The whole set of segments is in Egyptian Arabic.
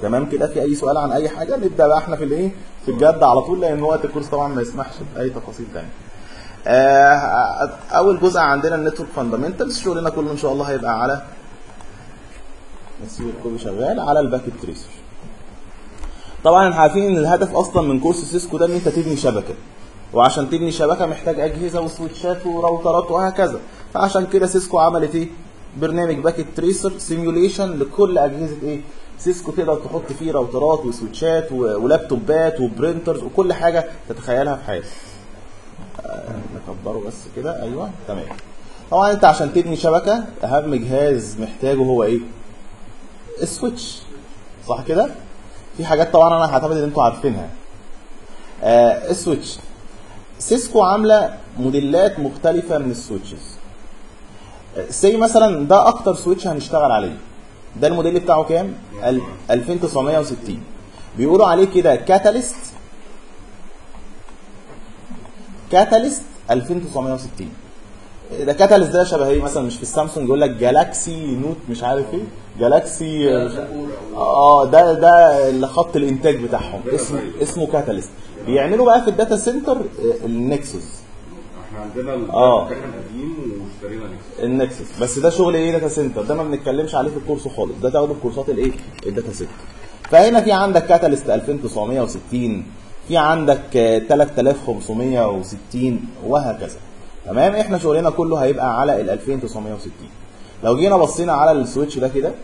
تمام كده في اي سؤال عن اي حاجه نبدا بقى احنا في الايه في الجد على طول لان وقت الكورس طبعا ما يسمحش باي تفاصيل ثانيه آه، اول جزء عندنا النتورك فاندامنتالز شغلنا كله ان شاء الله هيبقى على نسيب الكل شغال على الباكيت تريسر طبعا احنا عارفين ان الهدف اصلا من كورس سيسكو ده ان انت تبني شبكه وعشان تبني شبكه محتاج اجهزه وسويتشات وراوترات وهكذا فعشان كده سيسكو عملت ايه برنامج باكيت تريسر سيميوليشن لكل اجهزه ايه سيسكو تقدر تحط فيه راوترات وسويتشات و- ولابتوبات وبرينترز وكل حاجه تتخيلها في حياتك آه، نكبره بس كده ايوه تمام طبعا انت عشان تبني شبكه اهم جهاز محتاجه هو ايه السويتش صح كده في حاجات طبعا انا هعتمد ان انتوا عارفينها آه السويتش سيسكو عامله موديلات مختلفه من السويتشز سي مثلا ده اكتر سويتش هنشتغل عليه ده الموديل بتاعه كام ال- 2960 بيقولوا عليه كده كاتاليست كاتاليست 2960 ده كاتاليست ده شبه ايه مثلا مش في السامسونج يقول لك جالاكسي نوت مش عارف ايه جالاكسي اه ده ده اللي خط الانتاج بتاعهم اسمه اسمه كاتاليست بيعملوا بقى في الداتا سنتر آه، النكسوس احنا عندنا آه. الباكت قديم واشترينا نكسس النكسس بس ده شغل ايه داتا سنتر ده ما بنتكلمش عليه في الكورس خالص ده تاخده في كورسات الايه الداتا سنتر فهنا في عندك كاتاليست 2960 في عندك آه، 3560 وهكذا تمام احنا شغلنا كله هيبقى على ال 2960 لو جينا بصينا على السويتش ده كده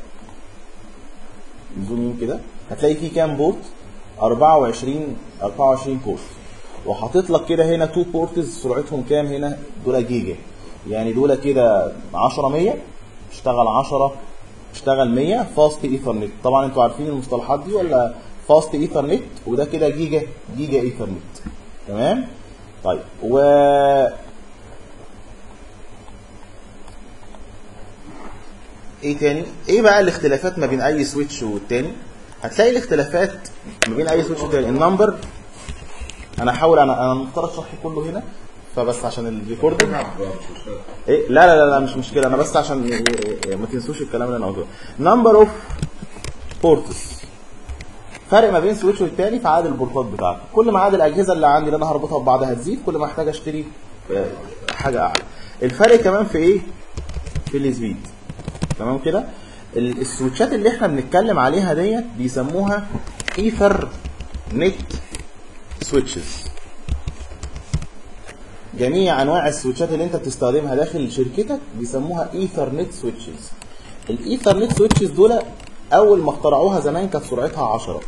زوم ان كده هتلاقي فيه كام بورت 24 24 بورت وحاطط لك كده هنا تو بورتز سرعتهم كام هنا دول جيجا يعني دول كده 10 100 اشتغل 10 اشتغل 100 فاست ايثرنت طبعا انتوا عارفين المصطلحات دي ولا فاست ايثرنت وده كده جيجا جيجا ايثرنت تمام طيب و ايه تاني ايه بقى الاختلافات ما بين اي سويتش والتاني هتلاقي الاختلافات ما بين اي سويتش والتاني النمبر انا هحاول انا انا مفترض شرحي كله هنا فبس عشان الريكوردنج ايه لا لا لا, لا مش مشكله انا بس عشان إيه إيه إيه ما تنسوش الكلام اللي انا قلته نمبر اوف بورتس فرق ما بين سويتش والتاني في عدد البورتات بتاعته كل ما عدد الاجهزه اللي عندي اللي انا هربطها ببعضها هتزيد كل ما احتاج اشتري آه، حاجه اعلى الفرق كمان في ايه في السبيد تمام كده ال- السويتشات اللي احنا بنتكلم عليها ديت بيسموها ايثر نت سويتشز جميع انواع السويتشات اللي انت بتستخدمها داخل شركتك بيسموها ايثر نت سويتشز الايثر نت سويتشز دول اول ما اخترعوها زمان كانت سرعتها 10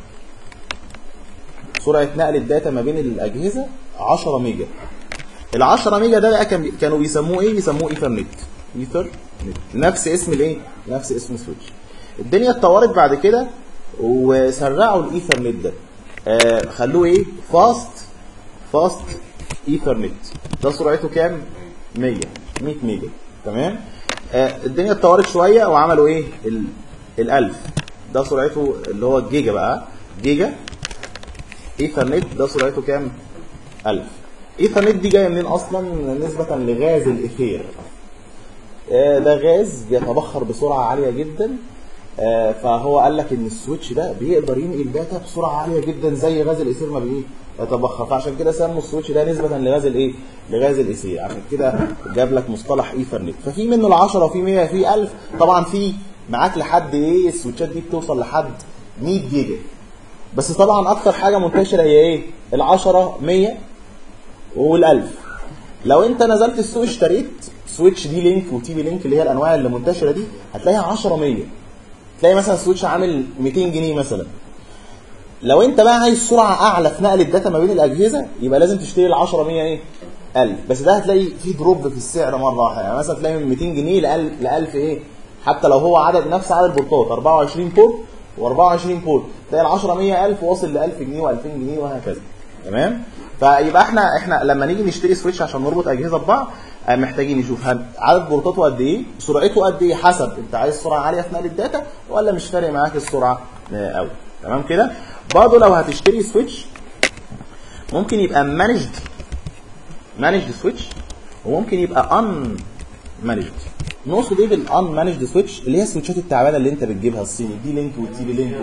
سرعه نقل الداتا ما بين الاجهزه 10 ميجا ال 10 ميجا ده بقى كان كانوا بيسموه ايه بيسموه ايثر نت ايثر نت نفس اسم الايه نفس اسم السويتش الدنيا اتطورت بعد كده وسرعوا الايثر نت ده آه خلوه ايه فاست فاست ايثرنت ده سرعته كام 100 100 ميجا تمام آه الدنيا اتطورت شويه وعملوا ايه ال ال1000 ده سرعته اللي هو الجيجا بقى جيجا ايثرنت ده سرعته كام 1000 ايثرنت دي جايه منين اصلا نسبه لغاز الايثير آه، ده غاز بيتبخر بسرعه عاليه جدا آه، فهو قال لك ان السويتش ده بيقدر ينقل داتا بسرعه عاليه جدا زي غاز الايثير ما بيه يتبخر فعشان كده سموا السويتش ده نسبه لغاز الايه لغاز الايثير عشان كده جاب لك مصطلح ايثرنت ففي منه ال 10 وفي 100 في 1000 طبعا في معاك لحد ايه السويتشات دي بتوصل لحد 100 جيجا بس طبعا اكتر حاجه منتشره هي ايه ال 10 100 وال1000 لو انت نزلت السوق اشتريت سويتش دي لينك وتي بي لينك اللي هي الانواع اللي منتشره دي هتلاقيها 10 100 تلاقي مثلا سويتش عامل 200 جنيه مثلا لو انت بقى عايز سرعه اعلى في نقل الداتا ما بين الاجهزه يبقى لازم تشتري ال 10 100 ايه 1000 بس ده هتلاقي فيه دروب في السعر مره واحده يعني مثلا تلاقي من 200 جنيه ل 1000 ايه حتى لو هو عدد نفس عدد البورتات 24 بورت و24 بورت تلاقي ال 10 100 1000 واصل ل 1000 جنيه و2000 جنيه وهكذا تمام فيبقى احنا احنا لما نيجي نشتري سويتش عشان نربط اجهزه ببعض آه، محتاجين نشوف هل عدد بورتاته قد ايه سرعته قد ايه حسب انت عايز سرعه عاليه في نقل الداتا ولا مش فارق معاك السرعه آه، قوي تمام كده برضه لو هتشتري سويتش ممكن يبقى مانجد مانجد سويتش وممكن يبقى ان مانجد نقصد ايه بالان مانجد سويتش اللي هي السويتشات التعبانه اللي انت بتجيبها الصيني دي لينك والتي بي لينك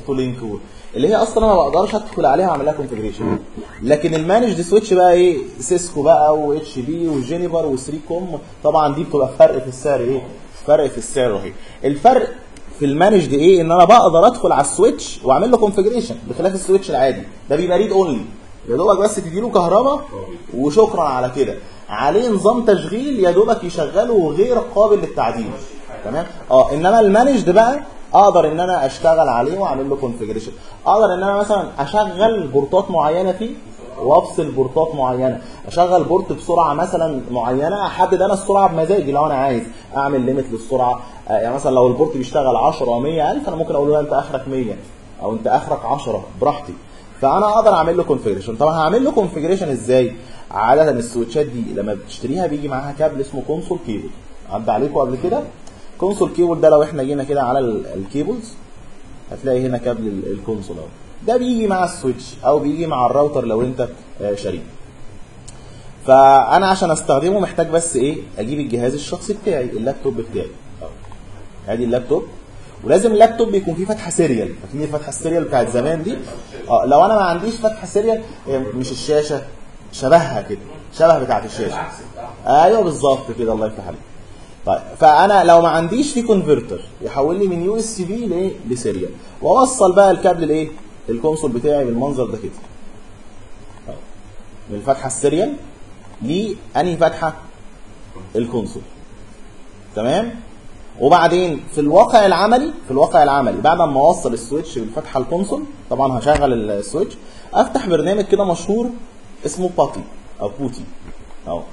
تو لينك اللي هي اصلا انا ما بقدرش ادخل عليها واعمل لها كونفجريشن لكن المانجد سويتش بقى ايه سيسكو بقى واتش بي وجينيفر و3 كوم طبعا دي بتبقى فرق في السعر ايه فرق في السعر رهيب الفرق في المانجد ايه ان انا بقدر ادخل على السويتش واعمل له كونفجريشن بخلاف السويتش العادي ده بيبقى ريد اونلي يا دوبك بس تديله كهرباء وشكرا على كده عليه نظام تشغيل يا دوبك يشغله غير قابل للتعديل تمام اه انما المانجد بقى اقدر ان انا اشتغل عليه واعمل له كونفجريشن اقدر ان انا مثلا اشغل بورتات معينه فيه وافصل بورتات معينه اشغل بورت بسرعه مثلا معينه احدد انا السرعه بمزاجي لو انا عايز اعمل ليميت للسرعه آه، يعني مثلا لو البورت بيشتغل 10 و 100000 انا ممكن اقول له انت اخرك 100 او انت اخرك 10 براحتي فانا اقدر اعمل له كونفجريشن طب هعمل له كونفجريشن ازاي عاده السويتشات دي لما بتشتريها بيجي معاها كابل اسمه كونسول كيبل عدى عليكم قبل كده كونسول كيبل ده لو احنا جينا كده على ال- الكيبلز هتلاقي هنا كابل ال- الكونسول اهو ده بيجي مع السويتش او بيجي مع الراوتر لو انت آه، شاريه فانا عشان استخدمه محتاج بس ايه اجيب الجهاز الشخصي بتاعي اللابتوب بتاعي أهو. ادي اللابتوب ولازم اللابتوب يكون فيه فتحه سيريال فاكرين الفتحه السيريال بتاعت زمان دي اه لو انا ما عنديش فتحه سيريال هي مش الشاشه شبهها كده شبه بتاعت الشاشه ايوه بالظبط كده الله يفتح عليك طيب فانا لو ما عنديش في كونفرتر يحول لي من يو اس بي لايه لسيريال واوصل بقى الكابل الايه الكونسول بتاعي بالمنظر ده كده أهو. من الفتحه السيريال لانهي فتحه الكونسول تمام وبعدين في الواقع العملي في الواقع العملي بعد ما اوصل السويتش بالفتحه الكونسول طبعا هشغل السويتش افتح برنامج كده مشهور اسمه باتي او بوتي اهو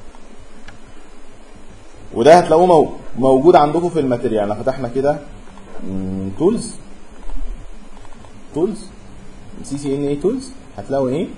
وده هتلاقوه مو- موجود عندكم في الماتيريال احنا فتحنا كده تولز تولز سي سي ان اي تولز هتلاقوا ايه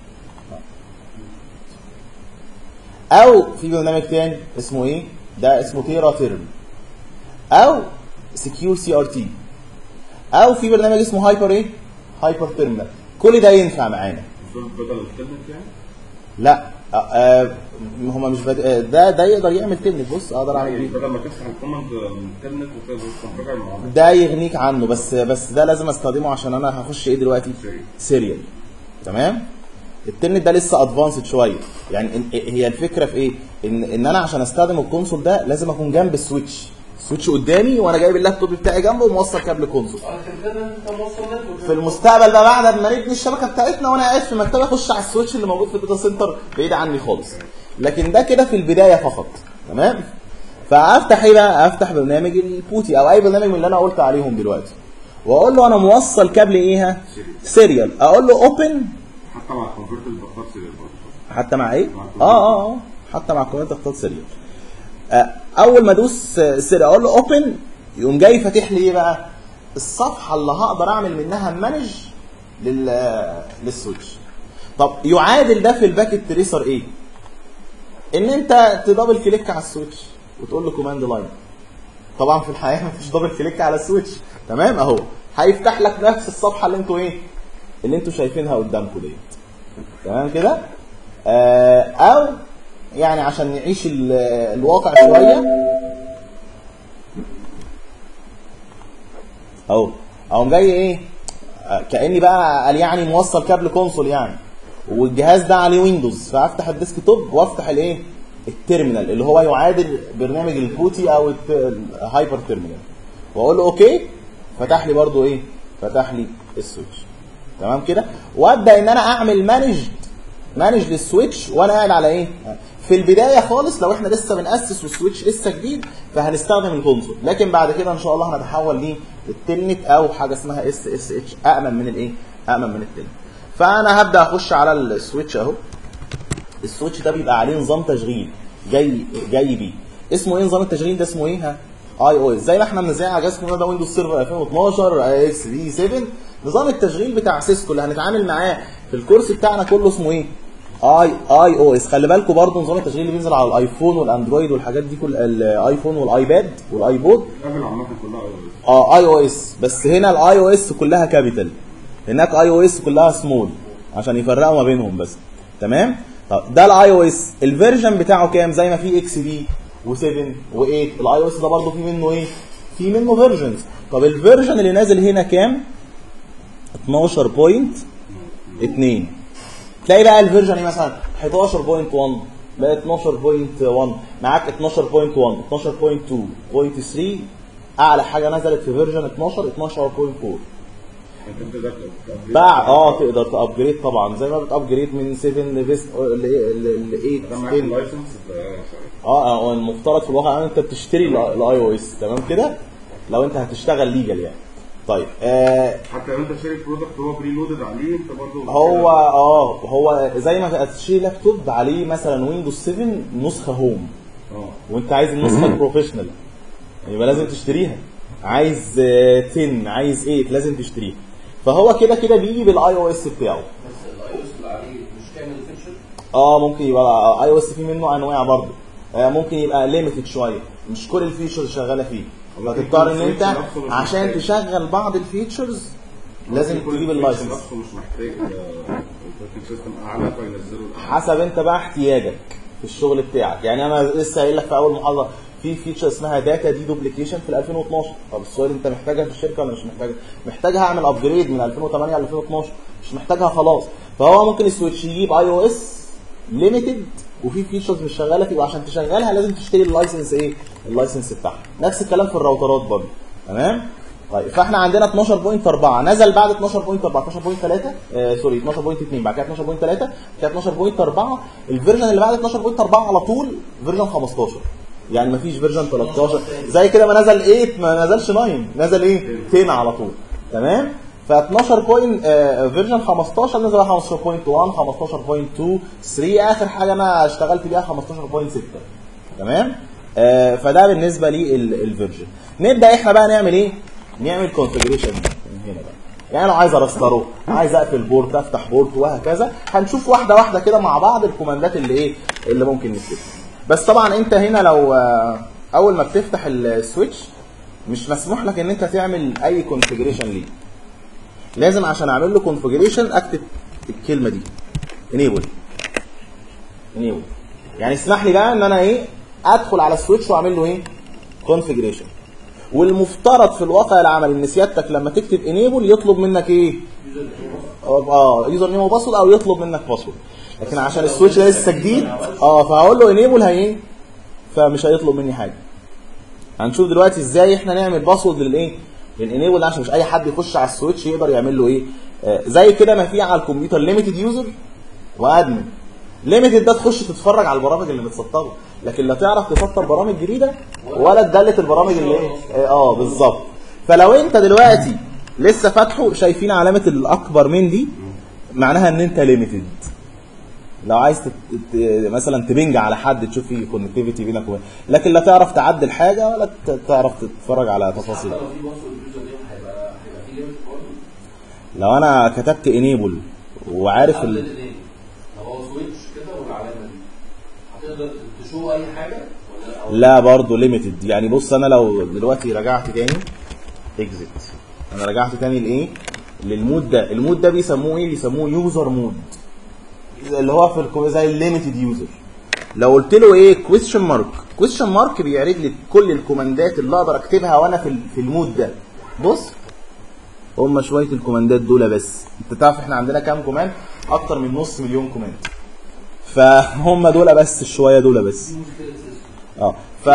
او في برنامج تاني اسمه ايه ده اسمه تيرا تيرم او سكيور سي ار تي او في برنامج اسمه هايبر ايه هايبر تيرمينال كل ده ينفع معانا دول بدل التلنت يعني لا آه آه هما مش بد... آه، ده ده يقدر يعمل تلنت بص اقدر اعمل يعني بيه بدل ما تفتح الكوماند من التلنت وتنفجر مع بعض ده يغنيك عنه بس بس ده لازم استخدمه عشان انا هخش ايه دلوقتي سيريال تمام التلنت ده لسه ادفانسد شويه يعني إن- هي الفكره في ايه ان ان انا عشان استخدم الكونسول ده لازم اكون جنب السويتش السويتش قدامي وانا جايب اللابتوب بتاعي جنبه وموصل كابل كونسول في المستقبل بقى بعد ما نبني الشبكه بتاعتنا وانا قاعد في مكتبي اخش على السويتش اللي موجود في الداتا سنتر بعيد عني خالص لكن ده كده في البدايه فقط تمام فافتح ايه بقى افتح برنامج البوتي او اي برنامج من اللي انا قلت عليهم دلوقتي واقول له انا موصل كابل ايه ها؟ سيريال اقول له اوبن حتى مع الكونفرتر بختار سيريال برضه حتى مع ايه اه اه اه حتى مع كومنت اختار سيريال آه، اول ما ادوس آه، سيريال اقول له اوبن يقوم جاي فاتح لي ايه بقى الصفحه اللي هقدر اعمل منها مانج لل آه، للسويتش طب يعادل ده في الباكت تريسر ايه ان انت تدبل كليك على السويتش وتقول له كوماند لاين طبعا في الحقيقه مفيش دبل كليك على السويتش تمام اهو هيفتح لك نفس الصفحه اللي انتوا ايه اللي انتوا شايفينها قدامكم ديت تمام كده آه او يعني عشان نعيش ال- الواقع شويه اهو اقوم جاي ايه آه، كاني بقى قال يعني موصل كابل كونسول يعني والجهاز ده عليه ويندوز فافتح الديسك توب وافتح الايه التيرمينال اللي هو يعادل برنامج البوتي او الت- الهايبر تيرمينال واقول له اوكي فتح لي برضو ايه فتح لي السويتش تمام كده وابدا ان انا اعمل مانج مانج للسويتش وانا قاعد على ايه في البدايه خالص لو احنا لسه بناسس والسويتش لسه جديد فهنستخدم الكونسول لكن بعد كده ان شاء الله هنتحول للتلنت او حاجه اسمها اس اس اتش امن من الايه امن من التلنت فانا هبدا اخش على السويتش اهو السويتش ده بيبقى عليه نظام تشغيل جاي جاي بيه اسمه ايه نظام التشغيل ده اسمه ايه ها اي او اس زي ما احنا منزلين على جهاز كمبيوتر ده ويندوز سيرفر 2012 اكس بي 7 نظام التشغيل بتاع سيسكو اللي هنتعامل معاه في الكورس بتاعنا كله اسمه ايه اي اي او اس خلي بالكم برضه نظام التشغيل اللي بينزل على الايفون والاندرويد والحاجات دي كل الايفون والايباد والايبود الكابل عامة كلها iOS. اه اي او اس بس هنا الاي او اس كلها كابيتال هناك اي او اس كلها سمول عشان يفرقوا ما بينهم بس تمام طب ده الاي او اس الفيرجن بتاعه كام زي ما في اكس بي و7 و8 الاي او اس ده برضه في منه ايه في منه فيرجنز طب الفيرجن اللي نازل هنا كام 12.2 تلاقي بقى الفيرجن ايه مثلا 11.1 بقى 12.1 معاك 12.1 12.2 0.3 اعلى حاجه نزلت في فيرجن 12 12.4 انت تقدر تابجريد باع اه تقدر تابجريد طبعا زي ما بتابجريد من 7 لفيست ل 8 ده معاك 10 اللايسنس يبقى اه اه المفترض في الواقع ان انت بتشتري الاي او اس تمام كده لو انت هتشتغل ليجل يعني طيب آه حتى لو انت شاري برودكت هو بري لودد عليه انت برضه هو اه هو زي ما هتشتري لابتوب عليه مثلا ويندوز 7 نسخه هوم اه وانت عايز النسخه البروفيشنال يبقى لازم تشتريها عايز آه، 10 عايز 8 لازم تشتريها فهو كده كده بيجي بالاي او اس بتاعه بس الاي او اس اللي عليه مش كامل فيتشر اه ممكن يبقى اي او اس فيه منه انواع برضه آه ممكن يبقى ليميتد شويه مش كل الفيتشرز شغاله فيه فتضطر ان انت السويتش نفسه مش عشان محتاج. تشغل بعض الفيتشرز لازم ممكن تجيب يكون اللايسنس نفسه مش محتاج اوبريتنج سيستم اعلى فينزلوا الأعلى. حسب انت بقى احتياجك في الشغل بتاعك يعني انا لسه قايل لك في اول محاضره في فيتشر اسمها داتا دي دوبليكيشن في ال 2012 طب السؤال انت محتاجها في الشركه ولا مش محتاجها محتاجها اعمل ابجريد من 2008 ل 2012 مش محتاجها خلاص فهو ممكن السويتش يجيب اي او اس ليميتد وفي فيتشرز مش شغاله فيه وعشان تشغلها لازم تشتري اللايسنس ايه اللايسنس بتاعها نفس الكلام في الراوترات برضه تمام طيب فاحنا عندنا 12.4 نزل بعد 12.4 12.3 آه سوري 12.2 بعد كده 12.3 كده 12.4 الفيرجن اللي بعد 12.4 على طول فيرجن 15 يعني مفيش فيرجن 13 زي كده ما نزل 8 ما نزلش 9 نزل ايه 10 على طول تمام ف 12 بوينت آه فيرجن 15 نزل على 15.1 15.2 3 اخر حاجه انا اشتغلت بيها 15.6 تمام آه فده بالنسبه لي الفيرجن نبدا احنا بقى نعمل ايه نعمل كونفجريشن من هنا بقى يعني لو عايز ارستره عايز اقفل بورت افتح بورت وهكذا هنشوف واحده واحده كده مع بعض الكوماندات اللي ايه اللي ممكن نكتبها بس طبعا انت هنا لو آه، اول ما بتفتح السويتش مش مسموح لك ان انت تعمل اي كونفجريشن ليه لازم عشان اعمل له كونفجريشن اكتب الكلمه دي انيبل انيبل يعني اسمح لي بقى ان انا ايه ادخل على السويتش واعمل له ايه كونفجريشن والمفترض في الواقع العملي ان سيادتك لما تكتب انيبل يطلب منك ايه اه يوزر نيم وباسورد او يطلب منك باسورد لكن عشان السويتش ده لسه جديد اه فهقول له انيبل هي ايه فمش هيطلب مني حاجه هنشوف دلوقتي ازاي احنا نعمل باسورد للايه للانيبل ده عشان مش اي حد يخش على السويتش يقدر يعمل له ايه آه زي كده ما في على الكمبيوتر ليميتد يوزر وادمن ليميتد ده تخش تتفرج على البرامج اللي متسطبه لكن لا تعرف تسطب برامج جديده ولا تدلت البرامج اللي ايه اه بالظبط فلو انت دلوقتي لسه فاتحه شايفين علامه الاكبر من دي معناها ان انت ليميتد لو عايز تت... ت- مثلا تبنج على حد تشوف في كونكتيفيتي بينك وبين لكن لا تعرف تعدل حاجه ولا ت- تعرف تتفرج على تفاصيل حتى لو في باسورد اليوزر نيم هيبقى هيبقى في ليميت برضه لو انا كتبت انيبل وعارف قبل ال... الاثنين لو هو سويتش كده والعلامه دي هتقدر تشو اي حاجه ولا أو لا برضه ليميتد يعني بص انا لو دلوقتي رجعت تاني اكزيت انا رجعت تاني لايه للمود ده المود ده بيسموه ايه بيسموه يوزر مود اللي هو في الكو- زي الليميتد يوزر لو قلت له ايه كويستشن مارك كويستشن مارك بيعرض لي كل الكوماندات اللي اقدر اكتبها وانا في ال- في المود ده بص هم شويه الكوماندات دول بس انت تعرف احنا عندنا كام كوماند اكتر من نص مليون كوماند فهم دول بس الشويه دول بس اه ف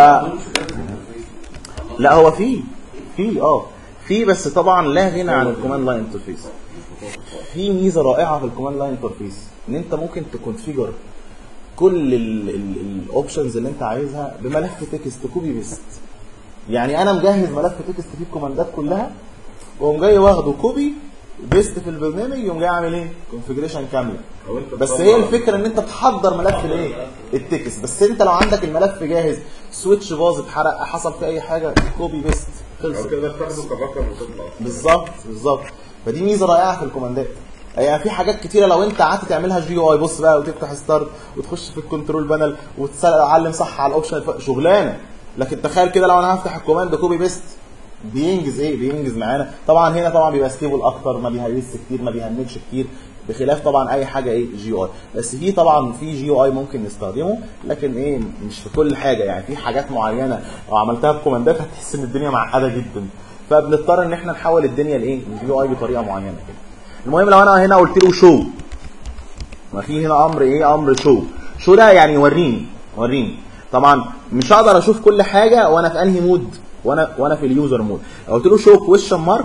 لا هو في في اه في بس طبعا لا غنى عن الكوماند لاين انترفيس في ميزه رائعه في الكوماند لاين انترفيس ان انت ممكن تكونفيجر كل الاوبشنز اللي انت عايزها بملف تكست كوبي بيست يعني انا مجهز ملف تكست فيه الكوماندات كلها واقوم جاي واخده كوبي بيست في البرنامج يقوم جاي عامل ايه كونفيجريشن كامله أو أنت بس تطلع- هي الفكره ان انت تحضر ملف الايه التكست بس انت لو عندك الملف جاهز سويتش باظ اتحرق حصل في اي حاجه كوبي بيست او خلص تقدر تاخده كبكر وتطلع بالظبط بالظبط فدي ميزه رائعه في الكوماندات يعني في حاجات كتيره لو انت قعدت تعملها جي يو اي بص بقى وتفتح ستارت وتخش في الكنترول بانل وتعلم صح على الاوبشن الف- شغلانه لكن تخيل كده لو انا هفتح الكوماند كوبي بيست بينجز ايه بينجز معانا طبعا هنا طبعا بيبقى ستيبل اكتر ما بيهيس كتير ما بيهنكش كتير بخلاف طبعا اي حاجه ايه جي اي بس في طبعا في جي اي ممكن نستخدمه لكن ايه مش في كل حاجه يعني في حاجات معينه لو عملتها بكوماندات هتحس ان الدنيا معقده جدا فبنضطر ان احنا نحول الدنيا لايه الجي اي بطريقه معينه كده المهم لو انا هنا قلت له شو ما في هنا امر ايه امر شو شو ده يعني وريني وريني طبعا مش هقدر اشوف كل حاجه وانا في انهي مود وانا وانا في اليوزر مود لو قلت له شو كويشن مارك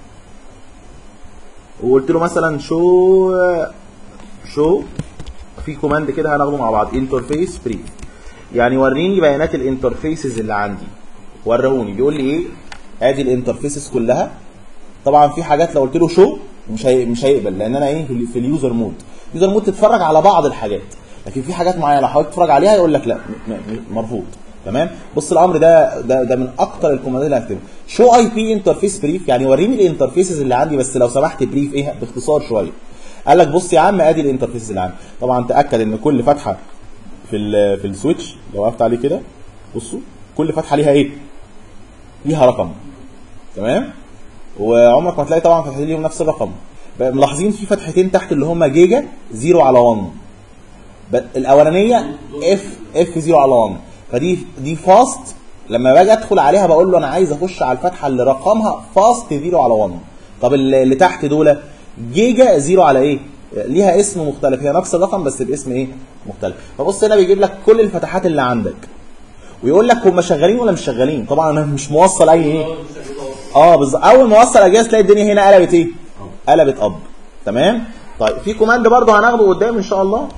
وقلت له مثلا شو شو في كوماند كده هناخده مع بعض انترفيس بريف يعني وريني بيانات الانترفيسز اللي عندي ورهوني بيقول لي ايه ادي الانترفيسز كلها طبعا في حاجات لو قلت له شو مش هي... مش هيقبل لان انا ايه في ال- في اليوزر مود اليوزر مود تتفرج على بعض الحاجات لكن في حاجات معينه لو حاولت تتفرج عليها يقول لك لا م... م... مرفوض تمام بص الامر ده ده ده من اكتر الكوماندات اللي هكتبها شو اي بي انترفيس بريف يعني وريني الانترفيسز اللي عندي بس لو سمحت بريف ايه باختصار شويه قال لك بص يا عم ادي الانترفيسز اللي عندي طبعا تاكد ان كل فتحه في ال في السويتش لو وقفت عليه كده بصوا كل فتحه ليها ايه ليها رقم تمام وعمرك ما تلاقي طبعا فتحتين ليهم نفس الرقم بقى ملاحظين في فتحتين تحت اللي هم جيجا 0 على 1 ب- الاولانيه اف اف 0 على 1 فدي دي فاست لما باجي ادخل عليها بقول له انا عايز اخش على الفتحه اللي رقمها فاست 0 على 1 طب اللي اللي تحت دول جيجا 0 على ايه ليها اسم مختلف هي نفس الرقم بس باسم ايه مختلف فبص هنا بيجيب لك كل الفتحات اللي عندك ويقول لك هم شغالين ولا مش شغالين طبعا انا مش موصل اي ايه اه بالظبط اول ما اوصل اجهاز تلاقي الدنيا هنا قلبت ايه قلبت اب تمام طيب في كوماند برضه هناخده قدام ان شاء الله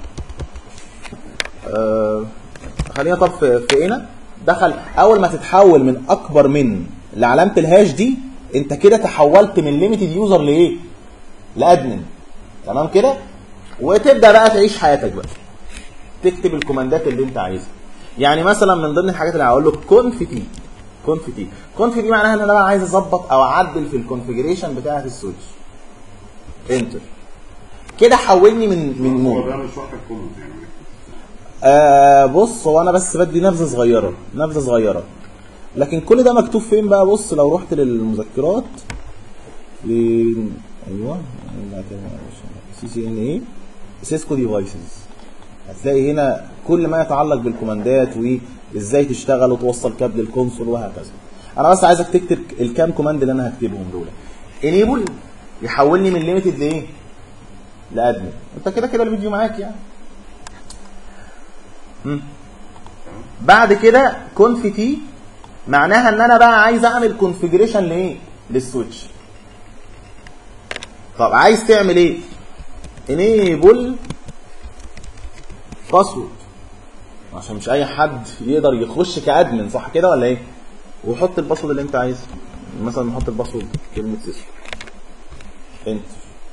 آه خلينا طب في, في هنا دخل اول ما تتحول من اكبر من لعلامه الهاش دي انت كده تحولت من ليميتد يوزر لايه لادمن تمام كده وتبدا بقى تعيش حياتك بقى تكتب الكوماندات اللي انت عايزها يعني مثلا من ضمن الحاجات اللي هقول له كونف تي كونف تي كونف دي معناها ان انا بقى عايز اظبط او اعدل في الكونفيجريشن بتاعه السويتش انتر كده حولني من من هو مود ده مش واحد كومنت يعني آه بص هو انا بس بدي نبذه صغيره نبذه صغيره لكن كل ده مكتوب فين بقى بص لو رحت للمذكرات ل ايوه سي سي ان اي سيسكو ديفايسز هتلاقي هنا كل ما يتعلق بالكوماندات وازاي تشتغل وتوصل كابل الكونسول وهكذا انا بس عايزك تكتب الكام كوماند اللي انا هكتبهم دول انيبل يحولني من ليميتد لايه لادمن انت كده كده الفيديو معاك يعني مم. بعد كده كونف تي معناها ان انا بقى عايز اعمل كونفيجريشن لايه للسويتش طب عايز تعمل ايه انيبل باسورد عشان مش اي حد يقدر يخش كادمن صح كده ولا ايه وحط الباسورد اللي انت عايزه مثلا نحط الباسورد كلمه سيسكو انتر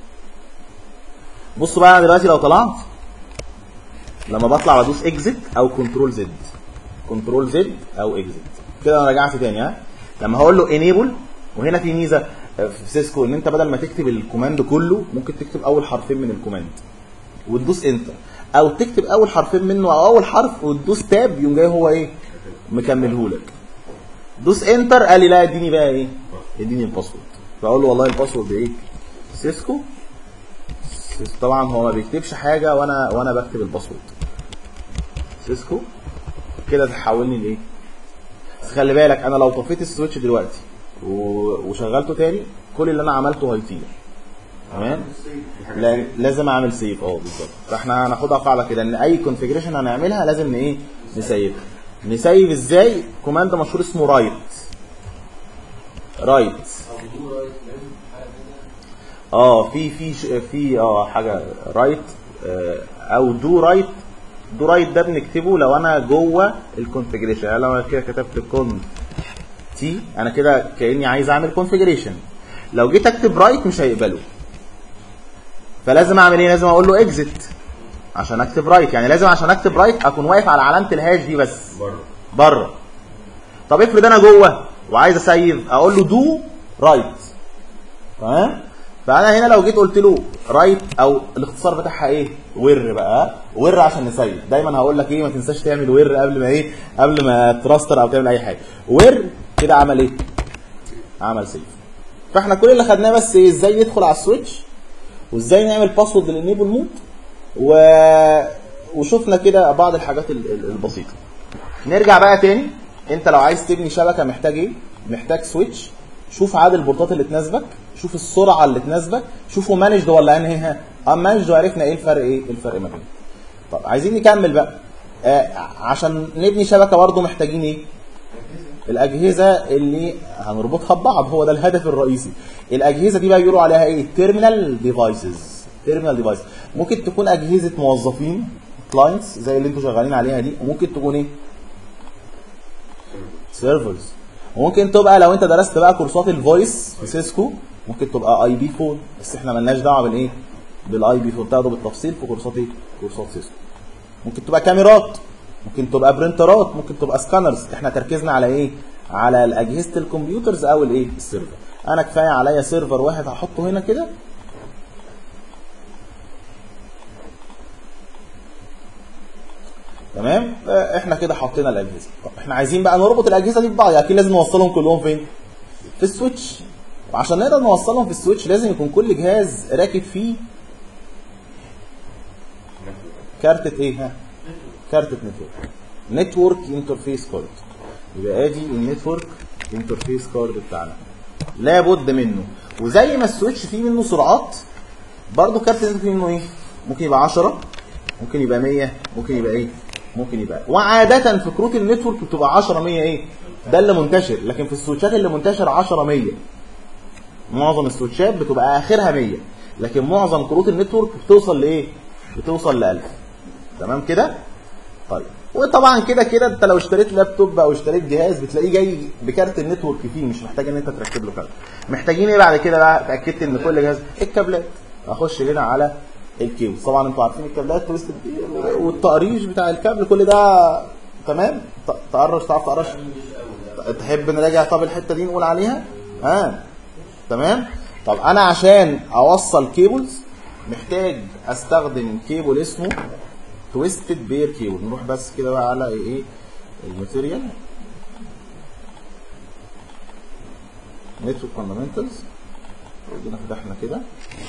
بصوا بقى أنا دلوقتي لو طلعت لما بطلع بدوس اكزit او كنترول زد كنترول زد او اكزit كده انا رجعت تاني ها لما هقول له انيبل وهنا في ميزه في سيسكو ان انت بدل ما تكتب الكوماند كله ممكن تكتب اول حرفين من الكوماند وتدوس انتر او تكتب اول حرفين منه او اول حرف وتدوس تاب يقوم جاي هو ايه مكمله لك دوس انتر قال لي لا اديني بقى ايه اديني الباسورد فاقول له والله الباسورد ايه سيسكو سيس- طبعا هو ما بيكتبش حاجه وانا وانا بكتب الباسورد سيسكو كده تحولني لايه بس خلي بالك انا لو طفيت السويتش دلوقتي و- وشغلته تاني كل اللي انا عملته هيطير تمام لا لازم اعمل سيف اه بالظبط فاحنا هناخدها قاعده كده ان اي كونفيجريشن هنعملها لازم ن ايه نسيف نسيف ازاي كوماند مشهور اسمه رايت رايت اه في في ش- في اه حاجه رايت او دو رايت دو رايت ده بنكتبه لو انا جوه الكونفيجريشن يعني لو انا كده كتبت كون تي انا كده كاني عايز اعمل كونفيجريشن لو جيت اكتب رايت مش هيقبله فلازم اعمل ايه لازم اقول له اكزit عشان اكتب رايت يعني لازم عشان اكتب رايت اكون واقف على علامه الهاش دي بس بره بره طب افرض انا جوه وعايز اسيف اقول له دو رايت تمام فانا هنا لو جيت قلت له رايت او الاختصار بتاعها ايه ور بقى ور عشان نسيف دايما هقول لك ايه ما تنساش تعمل ور قبل ما ايه قبل ما تراستر او تعمل اي حاجه ور كده عمل ايه عمل سيف فاحنا كل اللي خدناه بس إيه؟ ازاي ندخل على السويتش وازاي نعمل باسورد للانيبل مود و... وشفنا كده بعض الحاجات ال- ال- البسيطه نرجع بقى تاني انت لو عايز تبني شبكه محتاج ايه محتاج سويتش شوف عدد البورتات اللي تناسبك شوف السرعه اللي تناسبك شوفوا مانجد ولا انهيها اه مانجد وعرفنا ايه الفرق ايه الفرق ما بينهم طب عايزين نكمل بقى آه عشان نبني شبكه برضه محتاجين ايه الاجهزه اللي هنربطها ببعض هو ده الهدف الرئيسي الاجهزه دي بقى بيقولوا عليها ايه تيرمينال ديفايسز تيرمينال ديفايس ممكن تكون اجهزه موظفين كلاينتس زي اللي انتوا شغالين عليها دي وممكن تكون ايه سيرفرز وممكن تبقى لو انت درست بقى كورسات الفويس في سيسكو ممكن تبقى اي بي فون بس احنا ملناش دعوه بالايه بالاي بي فون تاخده بالتفصيل في كورسات ايه كورسات سيسكو ممكن تبقى كاميرات ممكن تبقى برينترات ممكن تبقى سكانرز احنا تركيزنا على ايه على اجهزه الكمبيوترز او الايه السيرفر انا كفايه عليا سيرفر واحد هحطه هنا كده تمام آه، احنا كده حطينا الاجهزه طب احنا عايزين بقى نربط الاجهزه دي ببعض يعني اكيد لازم نوصلهم كلهم فين في السويتش وعشان نقدر نوصلهم في السويتش لازم يكون كل جهاز راكب فيه كارتة ايه ها كارتة نتورك نتورك انترفيس كارد يبقى ادي النتورك انترفيس كارد بتاعنا لابد منه وزي ما السويتش فيه منه سرعات برضه كارت النتورك فيه منه ايه ممكن يبقى 10 ممكن يبقى 100 ممكن يبقى ايه ممكن يبقى وعادة في كروت النتورك بتبقى 10 100 ايه ده اللي منتشر لكن في السويتشات اللي منتشر 10 100 معظم السويتشات بتبقى اخرها 100 لكن معظم كروت النتورك بتوصل لايه بتوصل ل 1000 تمام كده طيب وطبعا كده كده انت لو اشتريت لابتوب او اشتريت جهاز بتلاقيه جاي بكارت النتورك فيه مش محتاج ان انت تركب له كارت محتاجين ايه بعد كده بقى اتاكدت ان كل جهاز الكابلات اخش هنا على الكيبل طبعا انتوا عارفين الكابلات تويستد والتقريش بتاع الكابل كل ده تمام ت- تقرش تعرف تقرش تحب نراجع طب الحته دي نقول عليها ها آه. تمام طب انا عشان اوصل كيبلز محتاج استخدم كيبل اسمه تويستد بير كيبل نروح بس كده بقى على ايه الماتيريال نتورك فاندامنتالز جينا فتحنا كده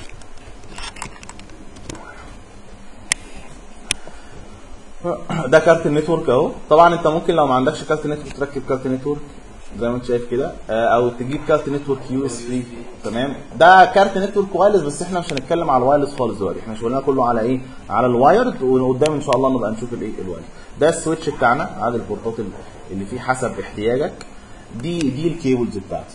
ده كارت النتورك اهو طبعا انت ممكن لو ما عندكش كارت نتورك تركب كارت نتورك زي ما انت شايف كده آه، او تجيب كارت نتورك يو اس 3 تمام ده كارت نتورك وايرلس بس احنا مش هنتكلم على الوايرلس خالص دلوقتي احنا شغلنا كله على ايه على الوايرد وقدام ان شاء الله نبقى نشوف الايه الوايرد ده السويتش بتاعنا على البورتات اللي فيه حسب احتياجك دي دي الكيبلز بتاعتي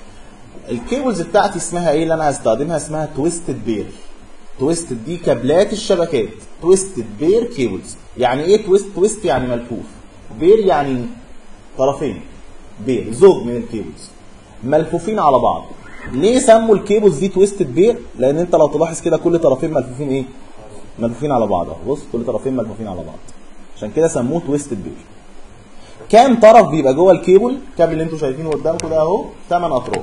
الكيبلز بتاعتي اسمها ايه اللي انا هستخدمها اسمها تويستد بير تويستد دي كابلات الشبكات تويستد بير كيبلز يعني ايه تويست تويست يعني ملفوف بير يعني طرفين بير زوج من الكيبلز ملفوفين على بعض ليه سموا الكيبلز دي تويستد بير لان انت لو تلاحظ كده كل طرفين ملفوفين ايه ملفوفين على بعض اهو بص كل طرفين ملفوفين على بعض عشان كده سموه تويستد بير كام طرف بيبقى جوه الكيبل الكابل اللي انتوا شايفينه قدامكم ده اهو 8 اطراف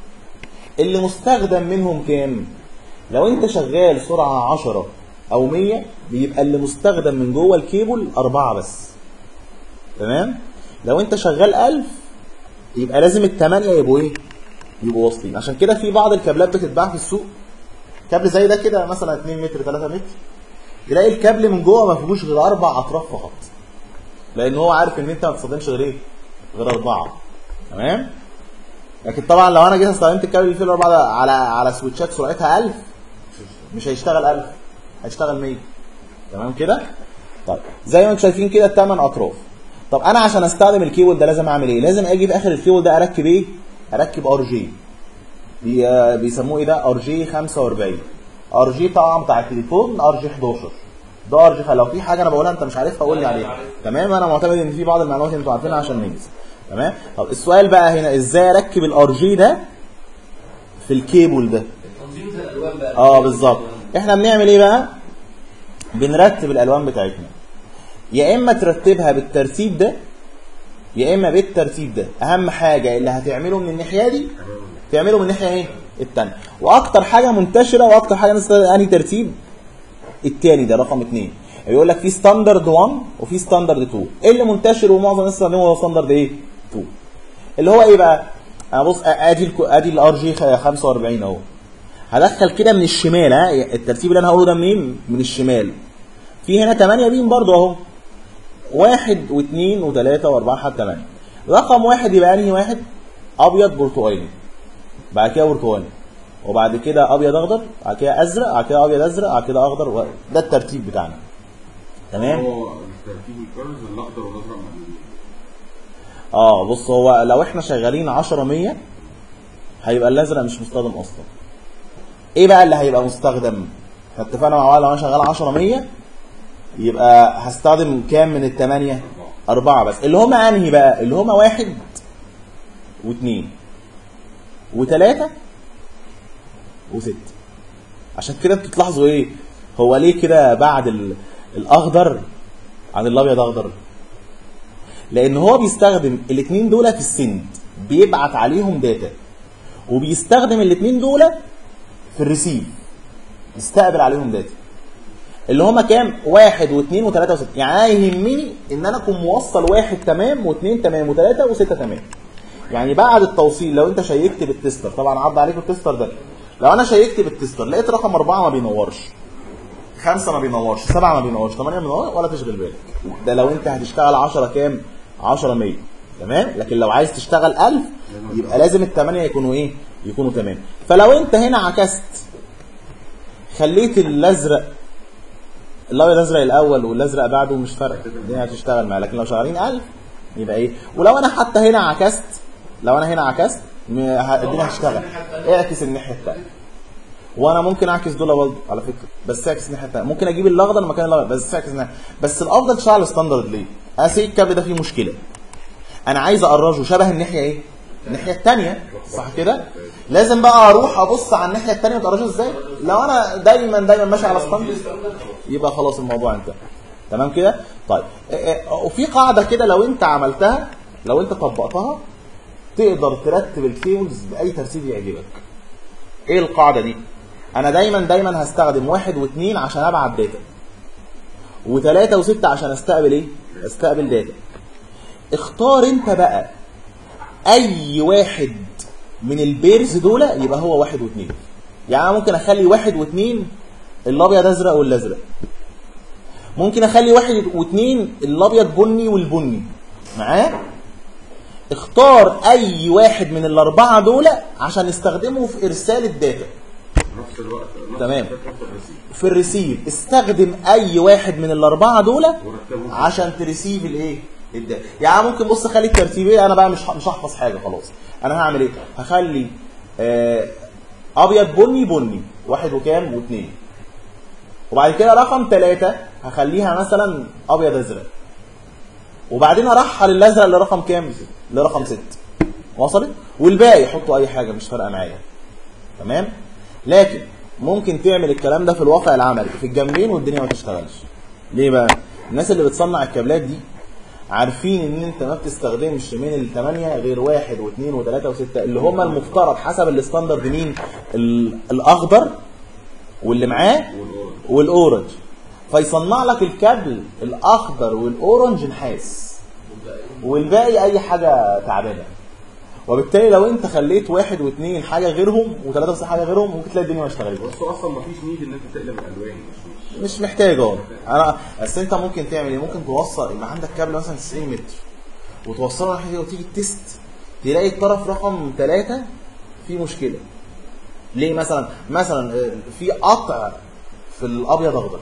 اللي مستخدم منهم كام لو انت شغال سرعه 10 او 100 بيبقى اللي مستخدم من جوه الكيبل أربعة بس تمام لو انت شغال 1000 يبقى لازم الثمانية يبقوا ايه يبقوا واصلين عشان كده في بعض الكابلات بتتباع في السوق كابل زي ده كده مثلا 2 متر 3 متر تلاقي الكابل من جوه ما فيهوش غير اربع اطراف فقط لان هو عارف ان انت ما بتستخدمش غير ايه غير اربعه تمام لكن طبعا لو انا جيت استخدمت الكابل اللي فيه الاربعه ده على على سويتشات سرعتها 1000 مش هيشتغل 1000 هيشتغل 100 تمام كده طيب زي ما انتم شايفين كده الثمان اطراف طب انا عشان استخدم الكيبل ده لازم اعمل ايه لازم اجي في اخر الكيبل ده اركب ايه اركب ار جي بي بيسموه ايه ده ار جي 45 ار جي طبعا بتاع التليفون ار جي 11 ده ار جي لو في حاجه انا بقولها انت مش عارفها قول لي عليها تمام انا معتمد ان في بعض المعلومات انتوا عارفينها عشان ننجز تمام طب السؤال بقى هنا ازاي اركب الار جي ده في الكيبل ده تنظيم زي الالوان بقى اه بالظبط احنا بنعمل ايه بقى بنرتب الالوان بتاعتنا يا اما ترتبها بالترتيب ده يا اما بالترتيب ده اهم حاجه اللي هتعمله من الناحيه دي تعمله من الناحيه ايه الثانيه واكتر حاجه منتشره واكتر حاجه الناس انهي ترتيب التاني ده رقم اثنين يقول لك في ستاندرد 1 وفي ستاندرد 2 ايه اللي منتشر ومعظم الناس بتستخدمه هو ستاندرد ايه 2 اللي هو ايه بقى انا بص ادي الكو- ادي الار جي 45 اهو هدخل كده من الشمال ها الترتيب اللي انا هقوله ده منين من الشمال في هنا 8 بيم برضو اهو واحد واثنين وثلاثة واربعة لحد ثمانية رقم واحد يبقى انهي واحد ابيض برتقالي بعد كده برتقالي وبعد كده ابيض اخضر بعد كده ازرق بعد كده ابيض ازرق بعد كده اخضر و- ده الترتيب بتاعنا تمام هو ترتيب الكارز الاخضر والازرق مع ال- اه بص هو لو احنا شغالين 10 100 هيبقى الازرق مش مستخدم اصلا ايه بقى اللي هيبقى مستخدم احنا اتفقنا مع بعض لو انا شغال 10 100 يبقى هستخدم كام من الثمانية أربعة بس اللي هما أنهي بقى اللي هما واحد واثنين وثلاثة وستة عشان كده انتوا تلاحظوا ايه هو ليه كده بعد ال- الأخضر عن الأبيض أخضر لان هو بيستخدم الاثنين دول في السند بيبعت عليهم داتا وبيستخدم الاثنين دول في الريسيف يستقبل عليهم داتا اللي هما كام؟ واحد واثنين وثلاثة وستة، يعني أنا يهمني إن أنا أكون موصل واحد تمام واثنين تمام وثلاثة وستة تمام. يعني بعد التوصيل لو أنت شيكت بالتستر، طبعا عدى عليك التستر ده. لو أنا شيكت بالتستر لقيت رقم أربعة ما بينورش. خمسة ما بينورش، سبعة ما بينورش، ثمانية ما بينورش ولا تشغل بالك. ده لو أنت هتشتغل 10 كام؟ 10 100 تمام؟ لكن لو عايز تشتغل 1000 يبقى لازم الثمانية يكونوا إيه؟ يكونوا تمام. فلو أنت هنا عكست خليت الازرق الابيض الازرق الاول والازرق بعده مش فارقه الدنيا هتشتغل معاه لكن لو شغالين 1000 يبقى ايه ولو انا حتى هنا عكست لو انا هنا عكست م- ه- الدنيا هتشتغل اعكس الناحيه الثانيه وانا ممكن اعكس دول برضه على فكره بس اعكس الناحيه الثانيه ممكن اجيب الاخضر مكان الابيض بس اعكس الناحيه بس الافضل تشتغل ستاندرد ليه؟ اسي الكابل ده فيه مشكله انا عايز اقرجه شبه الناحيه ايه؟ الناحيه الثانيه صح كده؟ لازم بقى اروح ابص على الناحيه الثانيه تقرجه ازاي؟ لو انا دايما دايما ماشي على ستاندرد يبقى خلاص الموضوع انتهى تمام كده طيب اه، اه، وفي قاعده كده لو انت عملتها لو انت طبقتها تقدر ترتب الكيبلز باي ترتيب يعجبك ايه القاعده دي انا دايما دايما هستخدم واحد واثنين عشان ابعت داتا وثلاثة وستة عشان استقبل ايه استقبل داتا اختار انت بقى اي واحد من البيرز دول يبقى هو واحد واثنين يعني انا ممكن اخلي واحد واثنين الابيض ازرق والازرق ممكن اخلي واحد واثنين الابيض بني والبني معاه اختار اي واحد من الاربعه دول عشان استخدمه في ارسال الداتا نفس الوقت نفس تمام. الفكرة في الريسيف. في الريسيف استخدم اي واحد من الاربعه دول ورتبهم. عشان تريسيف الايه الداتا يعني ممكن بص خلي الترتيب ايه انا بقى مش مش هحفظ حاجه خلاص انا هعمل ايه هخلي آه ابيض بني بني واحد وكام واثنين وبعد كده رقم ثلاثة هخليها مثلا ابيض ازرق وبعدين ارحل الازرق لرقم كام لرقم ست وصلت والباقي حطوا اي حاجه مش فارقه معايا تمام لكن ممكن تعمل الكلام ده في الواقع العملي في الجنبين والدنيا ما تشتغلش ليه بقى الناس اللي بتصنع الكابلات دي عارفين ان انت ما بتستخدمش من الثمانية غير واحد واثنين وثلاثة وستة اللي هم المفترض حسب الستاندرد مين ال- الاخضر واللي معاه والاورنج فيصنع لك الكابل الاخضر والاورنج نحاس والباقي اي حاجه تعبانه وبالتالي لو انت خليت واحد واثنين حاجه غيرهم وثلاثه بس حاجه غيرهم ممكن تلاقي الدنيا ما اشتغلتش بس هو اصلا مفيش نيد ان انت تقلب الالوان مش مش مش محتاج اه انا بس انت ممكن تعمل ايه ممكن توصل يبقى عندك كابل مثلا 90 متر وتوصله ناحيه دي وتيجي تيست تلاقي الطرف رقم ثلاثة في مشكله ليه مثلا مثلا آه، في قطع في الابيض اخضر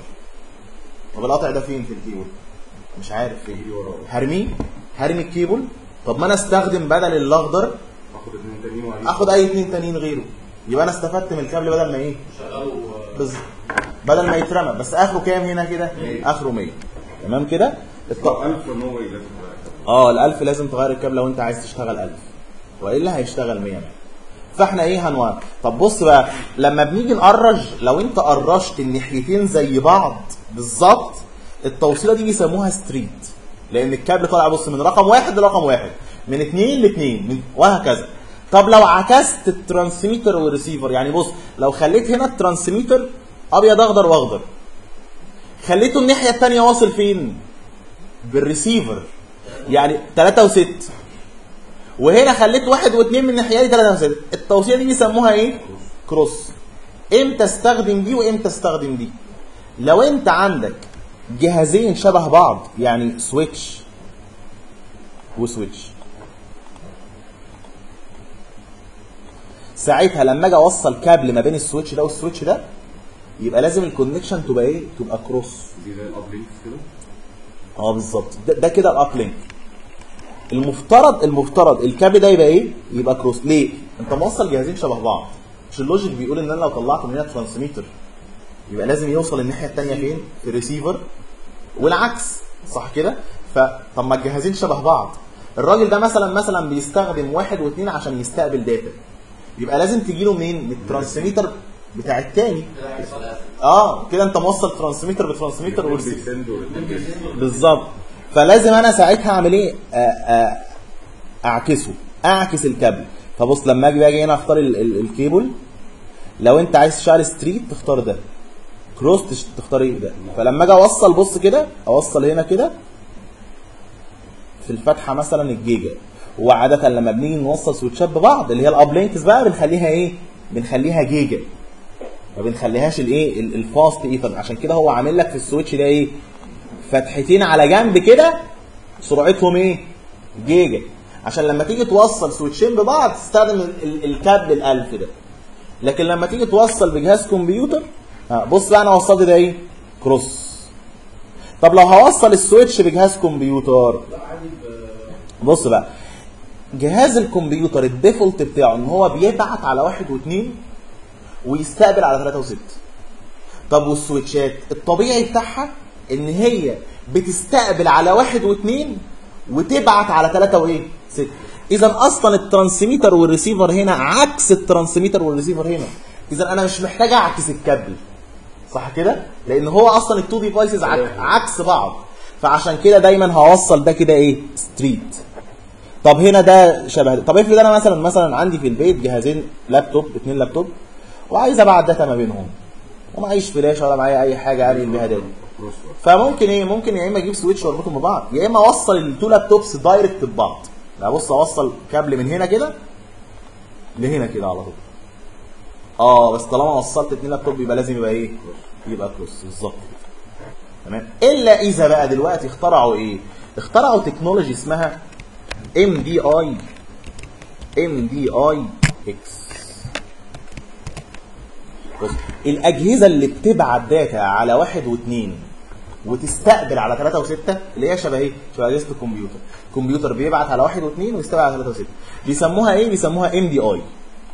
طب القطع ده فين في الكيبل مش عارف فين هرميه هرمي الكيبل طب ما انا استخدم بدل الاخضر اخد اتنين تانيين وعليه اخد اي اتنين تانيين غيره يبقى انا استفدت من الكابل بدل ما ايه شغاله بز... بدل ما يترمى بس اخره كام هنا كده اخره 100 تمام كده الط... 1000 نو واي لازم تبقى. اه ال1000 لازم تغير الكابل لو انت عايز تشتغل 1000 والا هيشتغل 100 فاحنا ايه هنوع طب بص بقى لما بنيجي نقرج لو انت قرجت الناحيتين زي بعض بالظبط التوصيله دي بيسموها ستريت لان الكابل طالع بص من رقم واحد لرقم واحد من اثنين لاثنين من- وهكذا طب لو عكست الترانسميتر والريسيفر يعني بص لو خليت هنا الترانسميتر ابيض اخضر واخضر خليته الناحيه الثانيه واصل فين بالريسيفر يعني 3 و6 وهنا خليت واحد واثنين من الناحيه دي 3 و6 التوصيله دي بيسموها ايه كروس امتى استخدم دي وامتى استخدم دي لو انت عندك جهازين شبه بعض يعني سويتش وسويتش ساعتها لما اجي اوصل كابل ما بين السويتش ده والسويتش ده يبقى لازم الكونكشن تبقى ايه تبقى كروس دي زي الاب لينكس كده اه بالظبط ده, ده كده الاب لينك المفترض المفترض الكابل ده يبقى ايه يبقى كروس ليه انت موصل جهازين شبه بعض مش اللوجيك بيقول ان انا لو طلعت من هنا ترانسميتر يبقى لازم يوصل الناحيه الثانيه فين في الريسيفر والعكس صح كده فطب ما الجهازين شبه بعض الراجل ده مثلا مثلا بيستخدم واحد واثنين عشان يستقبل داتا يبقى لازم تجي له منين من الترانسميتر بتاع الثاني كده هيحصل قفل اه كده انت موصل ترانسميتر بترانسميتر وريسيفر بيسند والاتنين بالظبط فلازم انا ساعتها اعمل ايه آه، آه، اعكسه اعكس الكابل فبص لما اجي باجي هنا اختار ال- ال- الكيبل لو انت عايز تشتغل ستريت تختار ده كروس تش- تختار ايه ده فلما اجي اوصل بص كده اوصل هنا كده في الفتحه مثلا الجيجا وعاده لما بنيجي نوصل سويتشات ببعض اللي هي الاب لينكس بقى بنخليها ايه بنخليها جيجا ما بنخليهاش الايه ال- الفاست ايثر عشان كده هو عامل لك في السويتش ده ايه فتحتين على جنب كده سرعتهم ايه جيجا عشان لما تيجي توصل سويتشين ببعض تستخدم ال- ال- الكابل الالف ده لكن لما تيجي توصل بجهاز كمبيوتر ها، بص بقى انا وصلت ده ايه كروس طب لو هوصل السويتش بجهاز كمبيوتر لا عادي ب- بص بقى جهاز الكمبيوتر الديفولت بتاعه ان هو بيبعت على واحد واثنين ويستقبل على ثلاثة وستة طب والسويتشات الطبيعي بتاعها ان هي بتستقبل على واحد واثنين وتبعت على ثلاثة وايه ستة اذا اصلا الترانسميتر والريسيفر هنا عكس الترانسميتر والريسيفر هنا اذا انا مش محتاج اعكس الكابل صح كده لان هو اصلا التو ديفايسز عكس بعض فعشان كده دايما هوصل ده كده ايه ستريت طب هنا ده شبه ده طب افرض انا مثلا مثلا عندي في البيت جهازين لابتوب اتنين لابتوب وعايز ابعت داتا ما بينهم ومعيش فلاشه ولا معايا اي حاجه ارمي بيها داتا كروس فممكن ايه ممكن يا اما اجيب سويتش واربطهم ببعض يا اما اوصل التو لابتوبس دايركت ببعض لا بص اوصل كابل من هنا كده لهنا كده على طول اه بس طالما وصلت اتنين لابتوب يبقى لازم يبقى ايه يبقى كروس بالظبط كده. تمام الا اذا بقى دلوقتي اخترعوا ايه اخترعوا تكنولوجي اسمها ام دي اي ام دي اي اكس بص الاجهزه اللي بتبعت داتا على واحد واثنين وتستقبل على ثلاثة وستة اللي هي شبه ايه؟ شبه اجهزة الكمبيوتر. الكمبيوتر بيبعت على واحد واثنين ويستقبل على ثلاثة وستة. بيسموها ايه؟ بيسموها ام دي اي.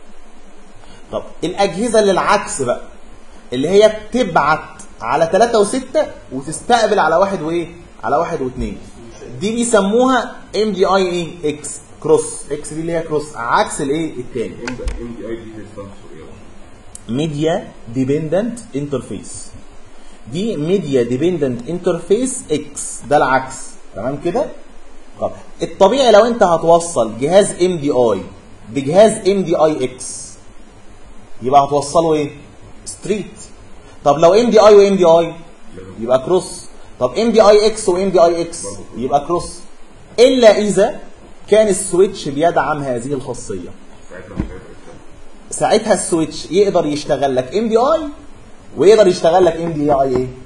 طب الاجهزة اللي العكس بقى اللي هي بتبعت على ثلاثة وستة وتستقبل على واحد وايه؟ على واحد واثنين. دي بيسموها ام دي اي ايه؟ اكس كروس اكس دي اللي هي كروس عكس الايه؟ التاني. ام دي اي دي ستاند فور ايه ميديا ديبندنت انترفيس دي ميديا ديبندنت انترفيس اكس ده العكس تمام كده طب الطبيعي لو انت هتوصل جهاز ام دي اي بجهاز ام دي اي اكس يبقى هتوصله ايه ستريت طب لو ام دي اي وام دي اي يبقى كروس طب ام دي اي اكس وام دي اي اكس يبقى كروس الا اذا كان السويتش بيدعم هذه الخاصيه ساعتها مش هيبقى ساعتها السويتش يقدر يشتغل لك ام دي اي ويقدر يشتغل لك ام دي اي ايه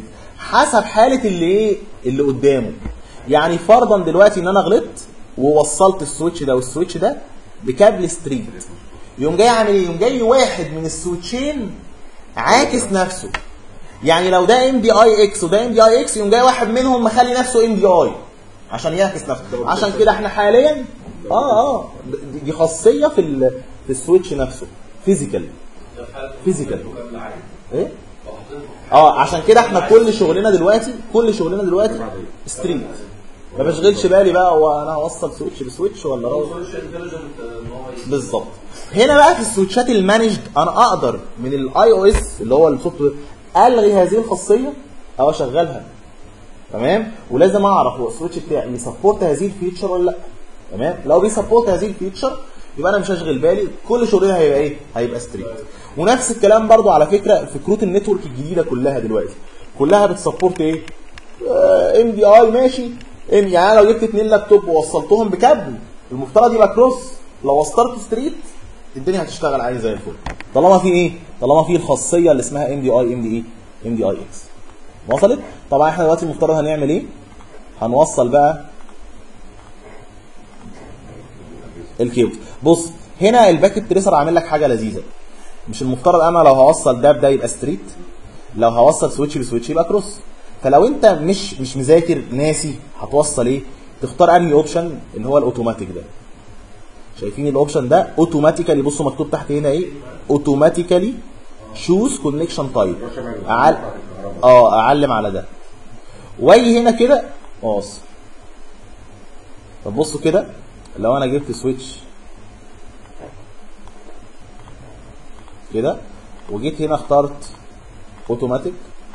حسب حاله اللي ايه اللي قدامه يعني فرضا دلوقتي ان انا غلطت ووصلت السويتش ده والسويتش ده بكابل ستريت يقوم جاي عامل ايه يقوم جاي واحد من السويتشين عاكس نفسه يعني لو ده ام دي اي اكس وده ام دي اي اكس يقوم جاي واحد منهم مخلي نفسه ام دي اي عشان يعكس نفسه عشان كده احنا حاليا اه اه دي- دي خاصيه في ال- في السويتش نفسه فيزيكال ده في حالة Physical. المكالمة عادي. ايه لو حطيته اه عشان كده احنا كل شغلنا دلوقتي كل شغلنا دلوقتي ستريت ما بشغلش بالي بقى هو انا هوصل سويتش بسويتش ولا هو راوتر سويتش انتليجنت ان هو يس- بالظبط هنا بقى في السويتشات المانجد انا اقدر من الاي او اس اللي هو السوفت وير الغي هذه الخاصيه او اشغلها تمام ولازم اعرف هو السويتش بتاعي يسبورت هذه الفيتشر ولا لا تمام لو بيسبورت هذه الفيتشر يبقى انا مش هشغل بالي كل شغلنا هيبقى ايه هيبقى ستريت ونفس الكلام برضو على فكره في كروت النتورك الجديده كلها دلوقتي كلها بتسبورت ايه ام دي اي ماشي ام يعني أنا لو جبت اتنين لابتوب ووصلتهم بكابل المفترض يبقى كروس لو وصلت ستريت الدنيا هتشتغل عادي زي الفل طالما في ايه طالما في الخاصيه اللي اسمها ام دي اي ام دي ايه ام دي اي اكس وصلت طبعا احنا دلوقتي المفترض هنعمل ايه هنوصل بقى الكيبل بص هنا الباكت تريسر عامل لك حاجه لذيذه مش المفترض انا لو هوصل ده بده يبقى ستريت لو هوصل سويتش بسويتش يبقى كروس فلو انت مش مش مذاكر ناسي هتوصل ايه تختار انهي اوبشن اللي هو الاوتوماتيك ده شايفين الاوبشن ده اوتوماتيكالي بصوا مكتوب تحت هنا ايه اوتوماتيكالي شوز كونكشن تايب أعل... اه اعلم على ده واجي هنا كده اوصل طب بصوا كده لو انا جبت سويتش كده وجيت هنا اخترت اوتوماتيك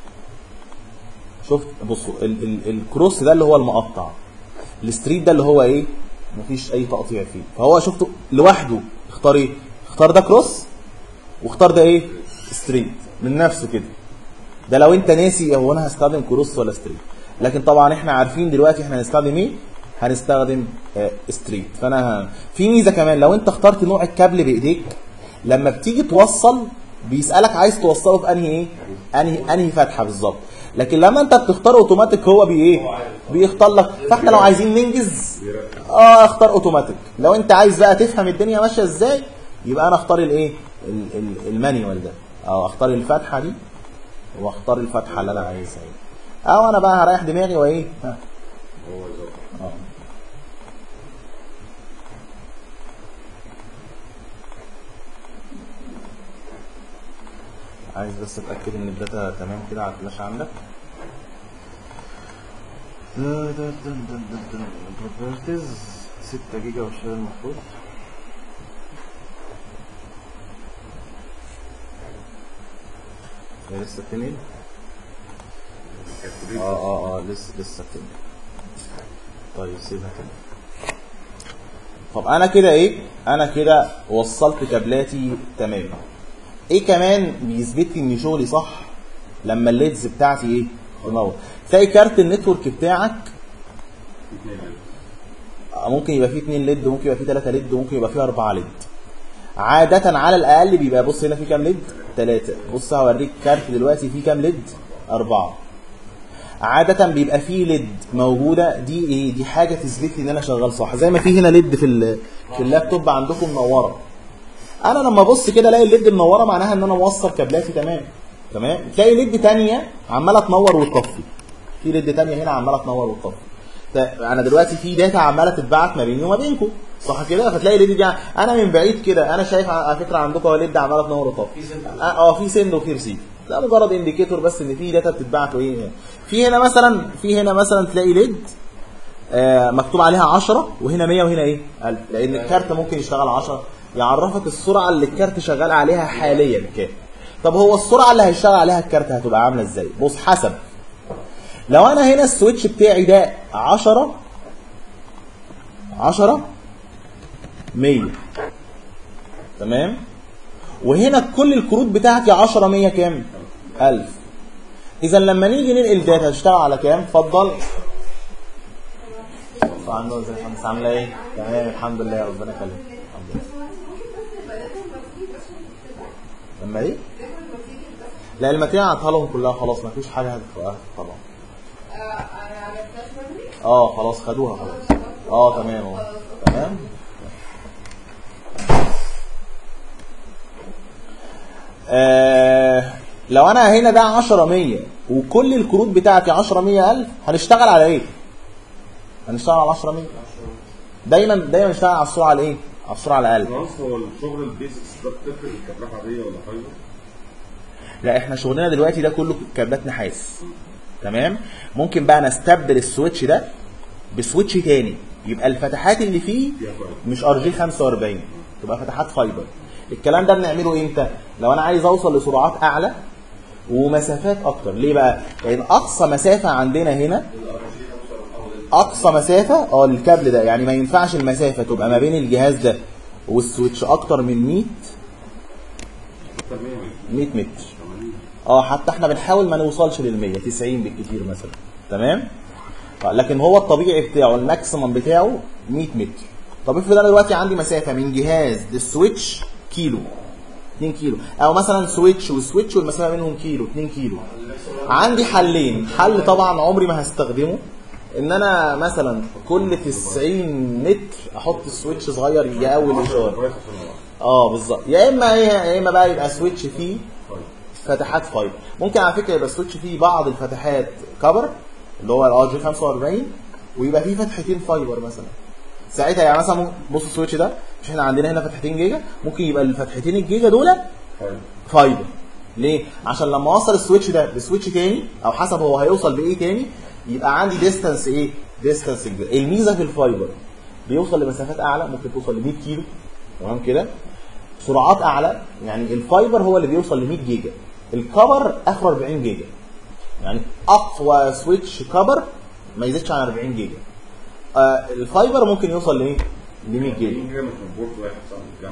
شفت بصوا ال ال الكروس ده اللي هو المقطع الستريت ده اللي هو ايه مفيش اي تقطيع فيه فهو شفته لوحده اختار ايه اختار ده كروس واختار ده ايه ستريت من نفسه كده ده لو انت ناسي هو انا هستخدم كروس ولا ستريت لكن طبعا احنا عارفين دلوقتي احنا هنستخدم ايه هنستخدم آه ستريت فانا ه... في ميزه كمان لو انت اخترت نوع الكابل بايديك لما بتيجي توصل بيسالك عايز توصله في انهي ايه انهي انهي فتحه بالظبط لكن لما انت بتختار اوتوماتيك هو بي ايه بيختار لك فاحنا لو عايزين ننجز اه اختار اوتوماتيك لو انت عايز بقى تفهم الدنيا ماشيه ازاي يبقى انا اختار الايه ال- ال- المانيوال ده او اختار الفتحه دي واختار الفتحه اللي انا عايزها ايه او انا بقى هريح دماغي وايه ها هو يظبط اه عايز بس اتاكد ان الداتا تمام كده على الفلاش عندك بروبرتيز 6 جيجا والشغل المحفوظ هي لسه بتنقل اه اه اه لسه لسه بتنقل طيب سيبها كده طب انا كده ايه انا كده وصلت كابلاتي تمام ايه كمان بيثبت لي ان شغلي صح لما الليدز بتاعتي ايه تنور تلاقي كارت النتورك بتاعك اثنين ممكن يبقى فيه اتنين ليد وممكن يبقى فيه تلاتة ليد وممكن يبقى فيه أربعة ليد عادة على الأقل بيبقى بص هنا في كام ليد؟ تلاتة بص هوريك كارت دلوقتي فيه كام ليد؟ أربعة عادة بيبقى فيه ليد موجودة دي ايه؟ دي حاجة تثبت لي ان انا شغال صح زي ما في هنا ليد في ال- في اللابتوب عندكم منورة انا لما ابص كده الاقي الليد منورة معناها ان انا موصل كابلاتي تمام تمام تلاقي ليد تانية عمالة تنور وتطفي في ليد تانية هنا عمالة تنور وتطفي ط- انا دلوقتي في داتا عماله تتبعت ما بيني وما بينكم صح كده فتلاقي ليد دي انا من بعيد كده انا شايف على فكره عندكم هو ليد عماله تنور وتطفي في سند. اه آه، في سند وفي ريسيف ده مجرد انديكيتور بس ان في داتا بتتبعت وايه في هنا مثلا في هنا مثلا تلاقي ليد آه مكتوب عليها 10 وهنا 100 وهنا ايه 1000 لان الكارت ممكن يشتغل 10 يعرفك السرعه اللي الكارت شغال عليها حاليا كام طب هو السرعه اللي هيشتغل عليها الكارت هتبقى عامله ازاي بص حسب لو انا هنا السويتش بتاعي ده 10 10 100 تمام وهنا كل الكروت بتاعتي 10 100 كام 1000 اذا لما نيجي ننقل داتا هتشتغل على كام اتفضل عنده ازي الحمد لله عامله ايه تمام الحمد لله ربنا يخليك الحمد لله لما ايه لا الماتيريال هعطيها لهم كلها خلاص ما فيش حاجه هتبقى طبعا اه خلاص خدوها خلاص اه تمام اهو تمام آه لو انا هنا ده 10 100 وكل الكروت بتاعتي 10 100 الف هنشتغل على ايه هنشتغل على 10 100 دايما دايما نشتغل على السرعه الايه على السرعه الاقل خلاص هو الشغل البيزكس ده بتفرق الكابلات عاديه ولا فايبر؟ لا احنا شغلنا دلوقتي ده كله كابلات نحاس تمام ممكن بقى نستبدل السويتش ده بسويتش تاني يبقى الفتحات اللي فيه مش ار جي 45 تبقى فتحات فايبر الكلام ده بنعمله امتى لو انا عايز اوصل لسرعات اعلى ومسافات اكتر ليه بقى لان اقصى مسافه عندنا هنا اقصى مسافه اه للكابل ده يعني ما ينفعش المسافه تبقى ما بين الجهاز ده والسويتش اكتر من 100 100 متر اه حتى احنا بنحاول ما نوصلش لل 100 90 بالكثير مثلا تمام آه، لكن هو الطبيعي بتاعه الماكسيمم بتاعه 100 متر طب افرض انا دلوقتي عندي مسافه من جهاز للسويتش كيلو 2 كيلو او مثلا سويتش وسويتش والمسافه بينهم كيلو 2 كيلو عندي حلين حل طبعا عمري ما هستخدمه ان انا مثلا كل 90 متر احط السويتش صغير يقوي الاشاره كويس عشان هو اه بالظبط يا اما ايه يا اما بقى يبقى سويتش فيه فتحات فايبر ممكن على فكره يبقى سويتش فيه بعض الفتحات كبر اللي هو الار جي 45 ويبقى فيه فتحتين فايبر مثلا ساعتها يعني مثلا بص السويتش ده مش احنا عندنا هنا فتحتين جيجا ممكن يبقى الفتحتين الجيجا دول حلو فايبر ليه؟ عشان لما اوصل السويتش ده بسويتش تاني او حسب هو هيوصل بايه تاني يبقى عندي ديستانس ايه؟ ديستانس كبير الميزه في الفايبر بيوصل لمسافات اعلى ممكن توصل ل 100 كيلو تمام كده سرعات اعلى يعني الفايبر هو اللي بيوصل ل 100 جيجا الكبر اخره 40 جيجا يعني اقوى سويتش كبر ما يزيدش عن 40 جيجا آه الفايبر ممكن يوصل لايه؟ ل 100 جيجا جيجا مش من بورت واحد صح بتتجمع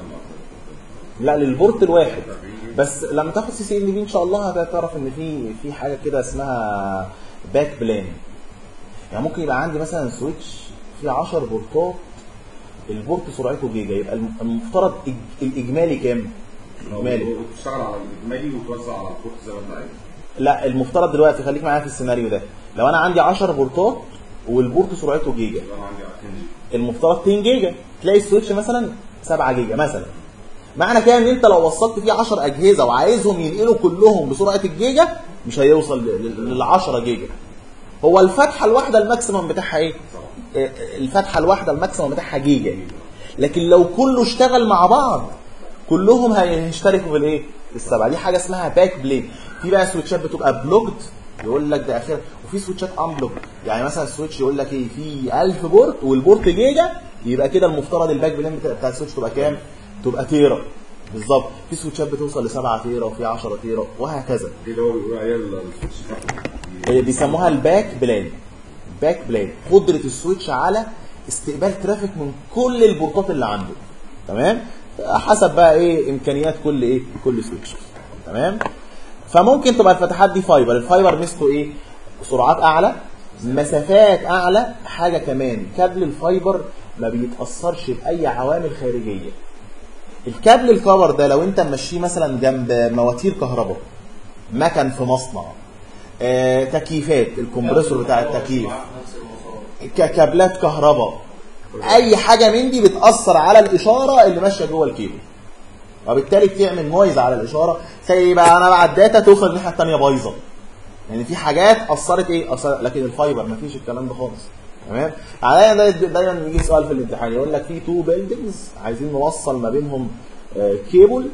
لا للبورت الواحد بس لما تاخد سي سي ال بي ان شاء الله هتعرف ان في في حاجه كده اسمها باك بلان يعني ممكن يبقى عندي مثلا سويتش فيه 10 بورتات البورت سرعته جيجا يبقى الم- المفترض إج- الاجمالي كام؟ اجمالي وتشتغل على الاجمالي وتوزع على البورت زي ما انت عايز لا المفترض دلوقتي خليك معايا في السيناريو ده لو انا عندي 10 بورتات والبورت سرعته جيجا يبقى انا عندي 2 جيجا المفترض 2 جيجا تلاقي السويتش مثلا 7 جيجا مثلا معنى كده ان انت لو وصلت فيه 10 اجهزه وعايزهم ينقلوا كلهم بسرعه الجيجا مش هيوصل لل 10 جيجا هو الفتحه الواحده الماكسيمم بتاعها ايه؟ آه، الفتحه الواحده الماكسيمم بتاعها جيجا لكن لو كله اشتغل مع بعض كلهم هيشتركوا في الايه؟ السبعه دي حاجه اسمها باك بلين في بقى سويتشات بتبقى بلوجد يقول لك ده اخر وفي سويتشات انبلوج يعني مثلا السويتش يقول لك ايه في 1000 بورت والبورت جيجا يبقى كده المفترض الباك بلين بتاع بتاع السويتش تبقى كام؟ تبقى تيرا بالظبط في سويتشات بتوصل ل 7 تيرا وفي 10 تيرا وهكذا دي اللي هو بيقول عليها السويتش اللي بيسموها الباك بلان باك بلان قدره السويتش على استقبال ترافيك من كل البورتات اللي عنده تمام حسب بقى ايه امكانيات كل ايه كل سويتش تمام فممكن تبقى الفتحات دي فايبر الفايبر ميزته ايه سرعات اعلى مسافات اعلى حاجه كمان كابل الفايبر ما بيتاثرش باي عوامل خارجيه الكابل الكفر ده لو انت ماشيه مثلا جنب مواتير كهرباء مكن في مصنع آه، تكييفات الكمبريسور بتاع التكييف نفس المسار ك- كابلات كهرباء اي حاجه من دي بتاثر على الاشاره اللي ماشيه جوه الكيبل وبالتالي بتعمل نويز على الاشاره زي بقى انا بعد داتا توصل الناحيه الثانيه بايظه يعني في حاجات اثرت ايه اثرت لكن الفايبر مفيش الكلام ده خالص تمام عليا دا- دايما يجي سؤال في الامتحان يقول لك في تو بيلدينجز عايزين نوصل ما بينهم آه، كيبل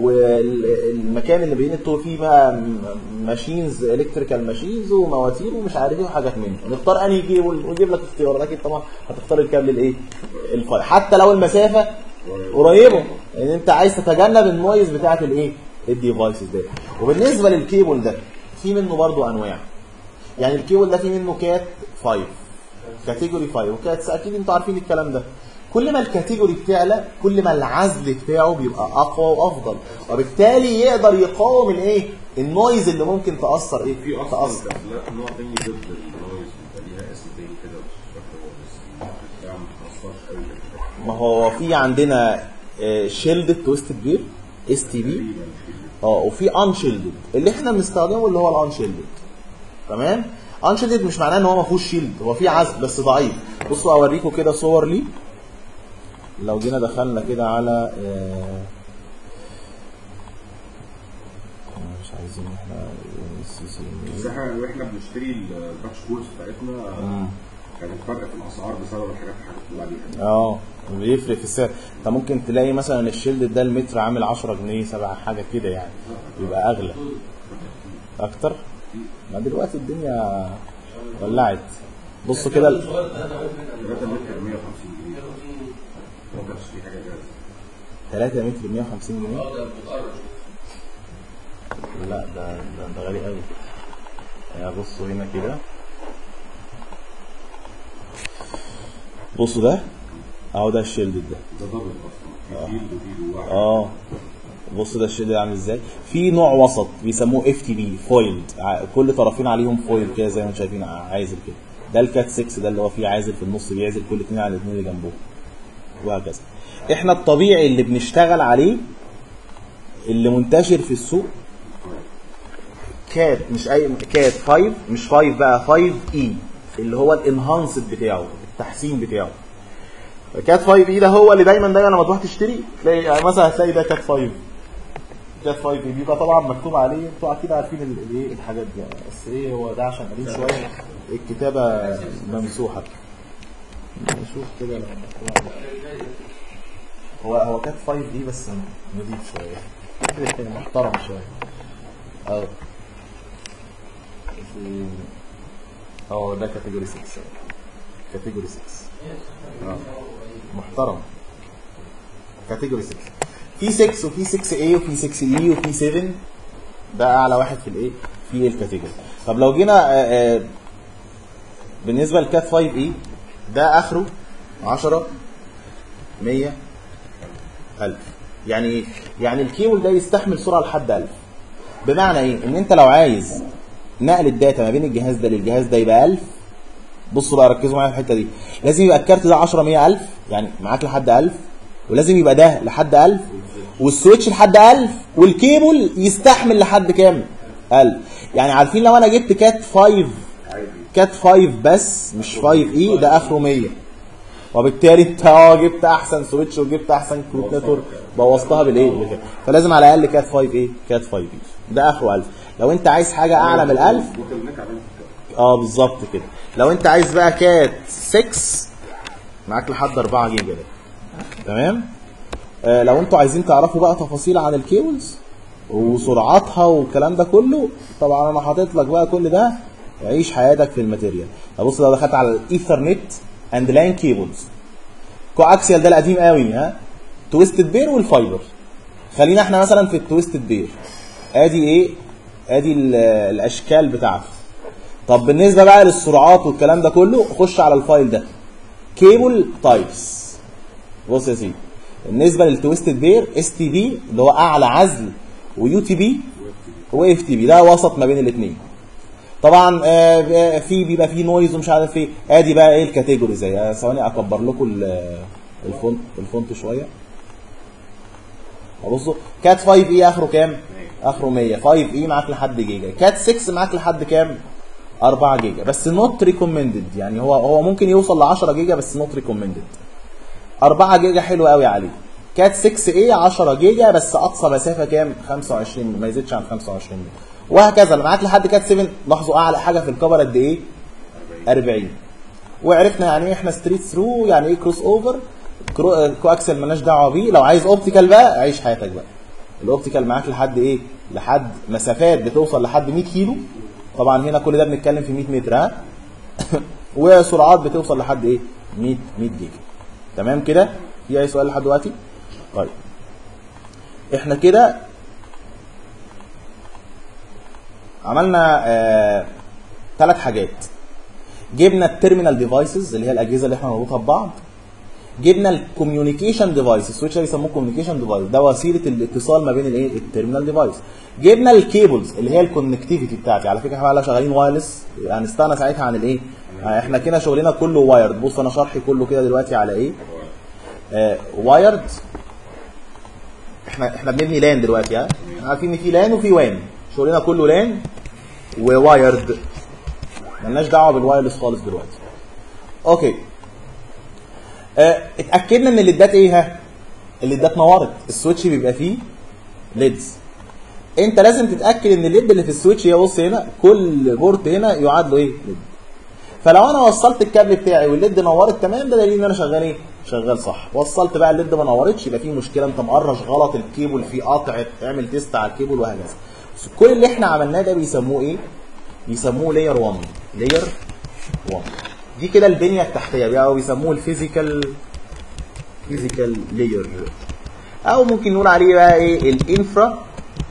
والمكان اللي بينتوا فيه بقى ماشينز الكتريكال ماشينز ومواتير ومش عارف ايه وحاجات من دي نختار انهي كيبل ويجيب لك اختيارات اكيد طبعا هتختار الكابل الايه الفايبر حتى لو المسافه قريبه لان انت عايز تتجنب النويز بتاعت الايه الديفايسز دي وبالنسبه للكيبل ده في منه برضو انواع يعني الكيبل ده في منه كات 5 كاتيجوري 5 وكاتس اكيد انتوا عارفين الكلام ده كل ما الكاتيجوري بتعلى كل ما العزل بتاعه بيبقى اقوى وافضل وبالتالي يقدر يقاوم الايه النويز اللي ممكن تاثر ايه في اصلا تاثر كابلات نوع تاني ضد النويز بيبقى ليها اس تاني كده مش فاكر هو بس يعني ما بتأثرش قوي كده. ما هو في عندنا شيلدد تويستد جير اس تي بي تقريبا في اه وفي انشيلدد اللي احنا بنستخدمه اللي هو الانشيلدد تمام انشيلدد مش معناه ان هو ما فيهوش شيلد هو فيه عزل بس ضعيف بصوا اوريكم كده صور ليه لو جينا دخلنا كده على آه، مش عايزين احنا السي سي بس احنا واحنا بنشتري الباتش كورس بتاعتنا مم. كان الفرق في الاسعار بسبب الحاجات اللي حكيت لكم عليها اه بيفرق في السعر انت ممكن تلاقي مثلا الشيلد ده المتر عامل 10 جنيه 7 حاجه كده يعني يبقى اغلى اكتر ما دلوقتي الدنيا ولعت بصوا كده ال- 3 متر 150 جنيه ما كانش في حاجه جاهزه 3 متر 150 جنيه اه ده بتقرب لا ده ده, ده غالي قوي يعني بصوا هنا كده بصوا ده اهو ده الشيلد ده ده دبل اصلا في فيلد وفي جواه اه بص ده الشيء ده عامل ازاي في نوع وسط بيسموه اف تي بي فويلد كل طرفين عليهم فويل كده زي ما انتم شايفين ع- عازل كده ده الكات 6 ده اللي هو فيه عازل في النص بيعزل كل اتنين على الاتنين اللي جنبه وهكذا احنا الطبيعي اللي بنشتغل عليه اللي منتشر في السوق كات مش اي كات 5 مش 5 بقى 5 اي اللي هو الانهانسد بتاعه التحسين بتاعه كات 5 اي ده هو اللي دايما دايما لما تروح تشتري تلاقي يعني مثلا هتلاقي ده كات 5 كات 5 اي بيبقى طبعا مكتوب عليه انتوا اكيد عارفين ال- الايه الحاجات دي يعني. بس ايه هو ده عشان قديم شويه الكتابه ممسوحه نشوف كده لو مكتوب عليه. هو هو كات 5 دي بس نضيف شويه محترم شويه اه في- اه ده كاتيجوري 6 كاتيجوري 6 اه محترم كاتيجوري 6 في 6 وفي 6 a وفي 6 e وفي 7 ده اعلى واحد في الايه في الكاتيجوري طب لو جينا آه، آه، بالنسبه للكات 5 e ده اخره 10 100 1000 يعني ايه يعني الكيبل ده يستحمل سرعه لحد 1000 بمعنى ايه ان انت لو عايز نقل الداتا ما بين الجهاز ده للجهاز ده يبقى 1000 بصوا بقى ركزوا معايا في الحته دي لازم يبقى الكارت ده 10 100 1000 يعني معاك لحد 1000 ولازم يبقى ده لحد 1000 والسويتش لحد 1000 والكيبل يستحمل لحد كام 1000 يعني عارفين لو انا جبت كات 5 عادي كات 5 بس مش 5 اي ده اخره 100 وبالتالي انت اه جبت احسن سويتش وجبت احسن كروت نتورك بوظتها بالايه بالكده. فلازم على الاقل كات 5 ايه كات 5 اي ده اخره 1000 لو انت عايز حاجه اعلى من 1000 بوتل نيك عملت كده. اه بالظبط كده لو انت عايز بقى كات 6 معاك لحد 4 جيجا ده تمام آه لو انتوا عايزين تعرفوا بقى تفاصيل عن الكيبلز وسرعتها والكلام ده كله طبعا انا حاطط لك بقى كل ده عيش حياتك في الماتيريال طب بص لو دخلت على الايثرنت اند لان كيبلز كواكسيال ده القديم قوي ها تويستد بير والفايبر خلينا احنا مثلا في التويستد بير ادي ايه ادي ال- الاشكال بتاعته طب بالنسبه بقى للسرعات والكلام ده كله خش على الفايل ده كيبل تايبس بص يا سيدي بالنسبه للتويستد بير اس تي بي اللي هو اعلى عزل ويو تي بي واف تي بي ده وسط ما بين الاثنين طبعا آه، آه، في بيبقى فيه نويز ومش عارف ايه ادي بقى ايه الكاتيجوري زي آه، ثواني اكبر لكم ال- الفونت الفونت شويه بصوا كات 5 اي اخره كام؟ اخره 100 5 اي معاك لحد جيجا كات 6 معاك لحد كام؟ 4 جيجا بس نوت ريكومندد يعني هو هو ممكن يوصل ل 10 جيجا بس نوت ريكومندد 4 جيجا حلو قوي عليه كات 6 اي 10 جيجا بس اقصى مسافه كام 25 ما يزيدش عن 25 متر وهكذا اللي معاك لحد كات 7 لاحظوا اعلى حاجه في الكفر قد ايه 40 وعرفنا يعني ايه احنا ستريت ثرو يعني ايه كروس اوفر كرو اكسل مالناش دعوه بيه لو عايز اوبتيكال بقى عيش حياتك بقى الاوبتيكال معاك لحد ايه لحد مسافات بتوصل لحد 100 كيلو طبعا هنا كل ده بنتكلم في 100 متر ها وسرعات بتوصل لحد ايه 100 100 جيجا تمام كده في اي سؤال لحد دلوقتي طيب احنا كده عملنا آه ثلاث حاجات جبنا التيرمينال ديفايسز اللي هي الاجهزه اللي احنا مربوطها ببعض جبنا الكوميونيكيشن ديفايس السويتش ده بيسموه كوميونيكيشن ديفايس ده وسيله الاتصال ما بين الايه التيرمينال ديفايس جبنا الكيبلز اللي هي الكونكتيفيتي بتاعتي على فكره احنا بقى شغالين وايرلس هنستغنى ساعتها عن الايه آه، احنا كده شغلنا كله وايرد بص انا شرحي كله كده دلوقتي على ايه آه وايرد احنا احنا بنبني لان دلوقتي ها احنا عارفين ان في لان وفي وان شغلنا كله لان ووايرد ملناش دعوه بالوايرلس خالص دلوقتي اوكي اه اتاكدنا ان الليدات ايه ها الليدات نورت السويتش بيبقى فيه ليدز انت لازم تتاكد ان الليد اللي في السويتش هي بص هنا كل بورت هنا يعاد له ايه ليد فلو انا وصلت الكابل بتاعي والليد نورت تمام ده دليل ان انا شغال ايه شغال صح وصلت بقى الليد ما نورتش يبقى في مشكله انت مقرش غلط الكيبل فيه قطع اعمل تيست على الكيبل وهكذا بس كل اللي احنا عملناه ده بيسموه ايه بيسموه لاير 1 لاير 1 دي كده البنيه التحتيه بقى او بيسموه الفيزيكال فيزيكال لاير او ممكن نقول عليه بقى ايه الانفرا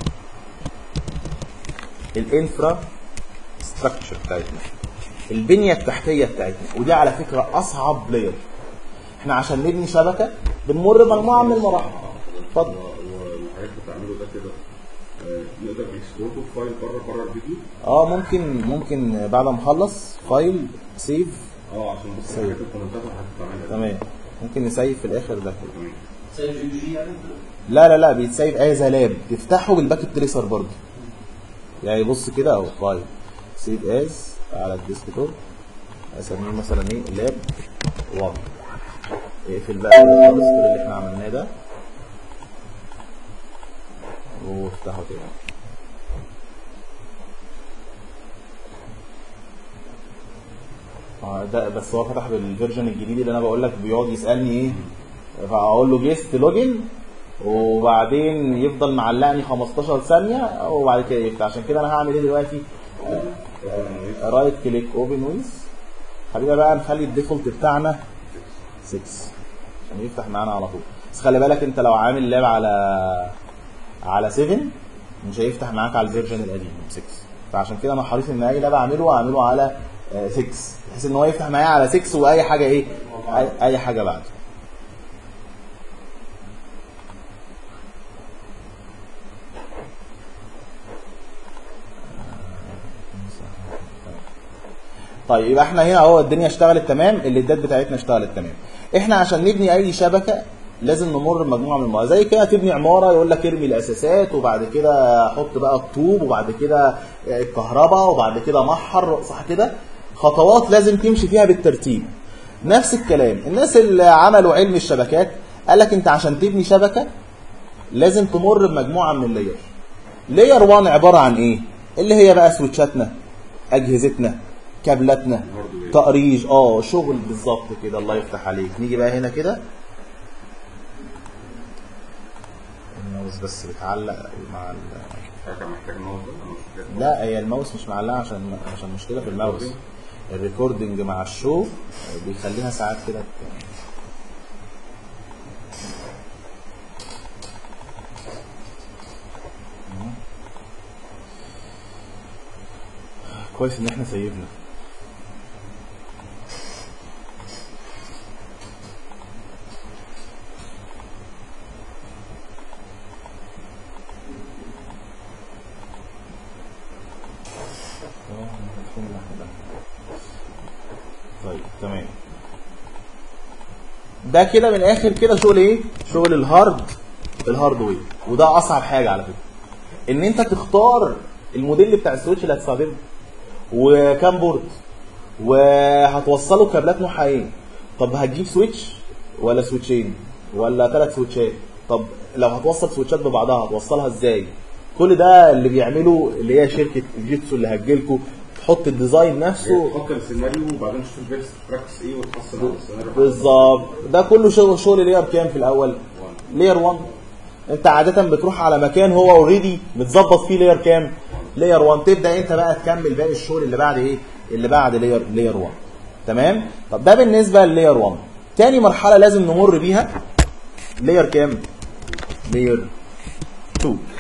الانفرا ستراكشر بتاعتنا البنيه التحتيه بتاعتنا ودي على فكره اصعب لاير احنا عشان نبني شبكه بنمر بمجموعه من المراحل اتفضل والحاجات اللي بتعمله ده كده آه، نقدر نكسبورته في فايل بره بره الفيديو اه ممكن ممكن بعد ما اخلص فايل سيف اه عشان بس سيب. الحاجات الكومنتات والحاجات اللي بتعملها تمام ممكن نسيف في الاخر ده كده تمام. سيف يو جي يعني لا لا لا بيتسيف از لاب تفتحه بالباك تريسر برضه يعني بص كده اهو فايل سيف از على الديسك توب اسميه مثلا ايه لاب 1 اقفل بقى خالص كل اللي احنا عملناه ده وافتحه تاني اه ده بس هو فتح بالفيرجن الجديد اللي انا بقول لك بيقعد يسالني ايه فاقول له جيست لوجن وبعدين يفضل معلقني 15 ثانيه وبعد كده يفتح عشان كده انا هعمل ايه دلوقتي رايت كليك اوبن ويز خلينا بقى نخلي الديفولت بتاعنا 6 عشان يفتح معانا على طول بس خلي بالك انت لو عامل لاب على على 7 مش هيفتح معاك على الفيرجن القديم 6 فعشان كده انا حريص ان اي لاب اعمله اعمله على آه، 6 بحيث ان هو يفتح معايا على 6 واي حاجه ايه أي- اي حاجه بعده طيب يبقى احنا هنا اهو الدنيا اشتغلت تمام الليدات بتاعتنا اشتغلت تمام احنا عشان نبني اي شبكه لازم نمر بمجموعه من المراحل زي كده تبني عماره يقول لك ارمي الاساسات وبعد كده حط بقى الطوب وبعد كده الكهرباء وبعد كده محر صح كده خطوات لازم تمشي فيها بالترتيب نفس الكلام الناس اللي عملوا علم الشبكات قال لك انت عشان تبني شبكه لازم تمر بمجموعه من اللاير لاير 1 عباره عن ايه اللي هي بقى سويتشاتنا اجهزتنا كابلاتنا الهاردوير. تقريج اه شغل بالظبط كده الله يفتح عليك نيجي بقى هنا كده الماوس بس بتعلق مع ال... حاجه محتاج ماوس ولا مش محتاج لا هي الماوس مش معلقه عشان عشان مشكله في الماوس الريكوردنج مع الشو بيخليها ساعات كده ت- كويس ان احنا سيبنا طيب تمام ده كده من الاخر كده شغل ايه شغل الهارد الهاردوير وده اصعب حاجه على فكره ان انت تختار الموديل بتاع السويتش اللي هتستخدمه وكام بورد وهتوصله كابلات نوعها ايه طب هتجيب سويتش ولا سويتشين ولا ثلاث سويتشات طب لو هتوصل سويتشات ببعضها هتوصلها ازاي كل ده اللي بيعمله اللي هي شركه جيتسو اللي هتجيلكوا تحط الديزاين نفسه تفكر السيناريو وبعدين تشوف البيست براكتس ايه وتحصل على السيناريو بالظبط ده كله شغل شغل لير كام في الاول لير 1 انت عاده بتروح على مكان هو اوريدي متظبط فيه لير كام لير 1 تبدا انت بقى تكمل باقي الشغل اللي بعد ايه اللي بعد لير لير 1 تمام طب ده بالنسبه للير 1 تاني مرحله لازم نمر بيها لير كام لير 2